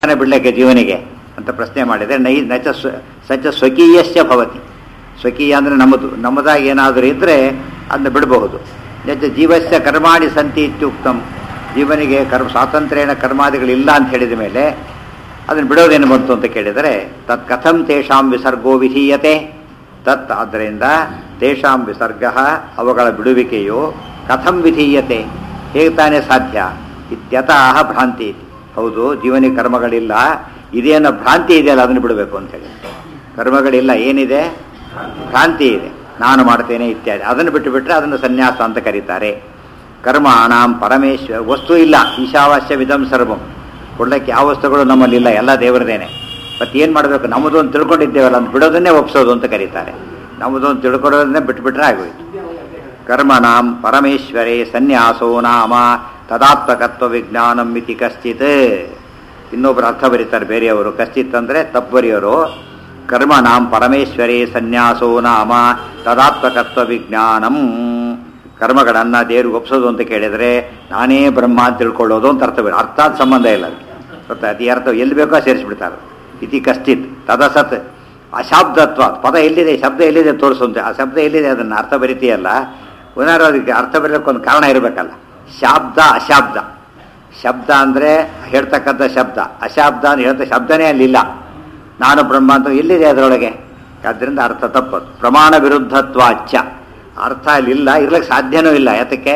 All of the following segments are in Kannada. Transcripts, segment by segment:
ಜ್ಞಾನ ಬಿಡ್ಲಿಕ್ಕೆ ಜೀವನಿಗೆ ಅಂತ ಪ್ರಶ್ನೆ ಮಾಡಿದರೆ ನೈ ನಚ ಸ್ವ ಸಚ ಸ್ವಕೀಯಸ್ಯ ಭವತಿ ಸ್ವಕೀಯ ಅಂದರೆ ನಮ್ಮದು ನಮ್ಮದಾಗಿ ಏನಾದರೂ ಇದ್ದರೆ ಅದನ್ನ ಬಿಡಬಹುದು ನಚ ಜೀವಸ್ಯ ಕರ್ಮಾಣಿ ಸಂತಿ ಇತ್ಯುಕ್ತಂ ಜೀವನಿಗೆ ಕರ್ಮ ಸ್ವಾತಂತ್ರ್ಯನ ಕರ್ಮಾದಿಗಳಿಲ್ಲ ಅಂತ ಹೇಳಿದ ಮೇಲೆ ಅದನ್ನು ಬಿಡೋದೇನು ಬಂತು ಅಂತ ಕೇಳಿದರೆ ತತ್ ಕಥಂ ತೇಷಾಂ ವಿಸರ್ಗೋ ವಿಧೀಯತೆ ತತ್ ಆದ್ದರಿಂದ ತೇಷಾಂ ವಿಸರ್ಗ ಅವುಗಳ ಬಿಡುವಿಕೆಯು ಕಥಂ ವಿಧೀಯತೆ ಹೇಗೆ ತಾನೇ ಸಾಧ್ಯ ಇತ್ಯತಃ ಭ್ರಾಂತಿ ಹೌದು ಜೀವನಿಗೆ ಕರ್ಮಗಳಿಲ್ಲ ಇದೇನೋ ಭ್ರಾಂತಿ ಇದೆಯಲ್ಲ ಅದನ್ನು ಬಿಡಬೇಕು ಅಂತ ಹೇಳಿ ಕರ್ಮಗಳಿಲ್ಲ ಏನಿದೆ ಭ್ರಾಂತಿ ಇದೆ ನಾನು ಮಾಡ್ತೇನೆ ಇತ್ಯಾದಿ ಅದನ್ನು ಬಿಟ್ಟು ಬಿಟ್ಟರೆ ಅದನ್ನು ಸನ್ಯಾಸ ಅಂತ ಕರೀತಾರೆ ಕರ್ಮಾಣಾಂ ಪರಮೇಶ್ವರ ವಸ್ತು ಇಲ್ಲ ಈಶಾವಾಸ್ಯ ವಿಧಂ ಸರ್ವಂ ಕೊಡ್ಲಿಕ್ಕೆ ಯಾವ ವಸ್ತುಗಳು ನಮ್ಮಲ್ಲಿ ಇಲ್ಲ ಎಲ್ಲ ದೇವರದೇನೆ ಮತ್ತೆ ಏನು ಮಾಡಬೇಕು ನಮ್ಮದು ಅಂತ ತಿಳ್ಕೊಂಡಿದ್ದೇವಲ್ಲ ಅಂತ ಬಿಡೋದನ್ನೇ ಒಪ್ಸೋದು ಅಂತ ಕರೀತಾರೆ ನಮ್ಮದು ಅಂತ ತಿಳ್ಕೊಳ್ಳೋದನ್ನೇ ಬಿಟ್ಬಿಟ್ರೆ ಆಗೋಯ್ತು ಕರ್ಮಣಾಂ ಪರಮೇಶ್ವರೇ ಸನ್ಯಾಸೋ ನಾಮ ತದಾತ್ಮಕತ್ವ ವಿಜ್ಞಾನಂ ಇತಿ ಕಶ್ಚಿತ್ ಇನ್ನೊಬ್ಬರು ಅರ್ಥ ಬರೀತಾರೆ ಬೇರೆಯವರು ಕಶ್ಚಿತ್ ಅಂದರೆ ತಪ್ಪು ಬರೆಯೋರು ಕರ್ಮಣಾಂ ಪರಮೇಶ್ವರೇ ಸನ್ಯಾಸೋ ನಾಮ ತದಾತ್ಮಕತ್ವ ವಿಜ್ಞಾನಂ ಕರ್ಮಗಳನ್ನು ದೇವ್ರಿಗೆ ಒಪ್ಸೋದು ಅಂತ ಕೇಳಿದರೆ ನಾನೇ ಬ್ರಹ್ಮ ಅಂತ ತಿಳ್ಕೊಳ್ಳೋದು ಅಂತ ಅರ್ಥ ಬೇಡ ಅರ್ಥಾತ್ ಸಂಬಂಧ ಇಲ್ಲ ಅದಕ್ಕೆ ಗೊತ್ತಾ ಅದು ಅರ್ಥ ಎಲ್ಲಿ ಬೇಕೋ ಸೇರಿಸ್ಬಿಡ್ತಾರೆ ಇತಿ ಕಶ್ಚಿತ್ ತದಸತ್ ಅಶಾಬ್ದತ್ವ ಪದ ಎಲ್ಲಿದೆ ಶಬ್ದ ಎಲ್ಲಿದೆ ತೋರಿಸುವಂತೆ ಆ ಶಬ್ದ ಎಲ್ಲಿದೆ ಅದನ್ನು ಅರ್ಥ ಬರಿತೀಯಲ್ಲ ಏನಾದ್ರು ಅದಕ್ಕೆ ಅರ್ಥ ಬರೀಲಿಕ್ಕೆ ಒಂದು ಕಾರಣ ಇರಬೇಕಲ್ಲ ಶಾಬ್ದ ಅಶಾಬ್ದ ಶಬ್ದ ಅಂದರೆ ಹೇಳ್ತಕ್ಕಂಥ ಶಬ್ದ ಅಶಾಬ್ದ ಅಂತ ಹೇಳ್ತ ಶಬ್ದನೇ ಅಲ್ಲಿಲ್ಲ ನಾನು ಬ್ರಹ್ಮ ಅಂತ ಎಲ್ಲಿದೆ ಅದರೊಳಗೆ ಆದ್ದರಿಂದ ಅರ್ಥ ತಪ್ಪದು ಪ್ರಮಾಣ ವಿರುದ್ಧತ್ವ ಅಚ್ಚ ಅರ್ಥ ಅಲ್ಲಿಲ್ಲ ಇರ್ಲಿಕ್ಕೆ ಸಾಧ್ಯನೂ ಇಲ್ಲ ಯಾತಕ್ಕೆ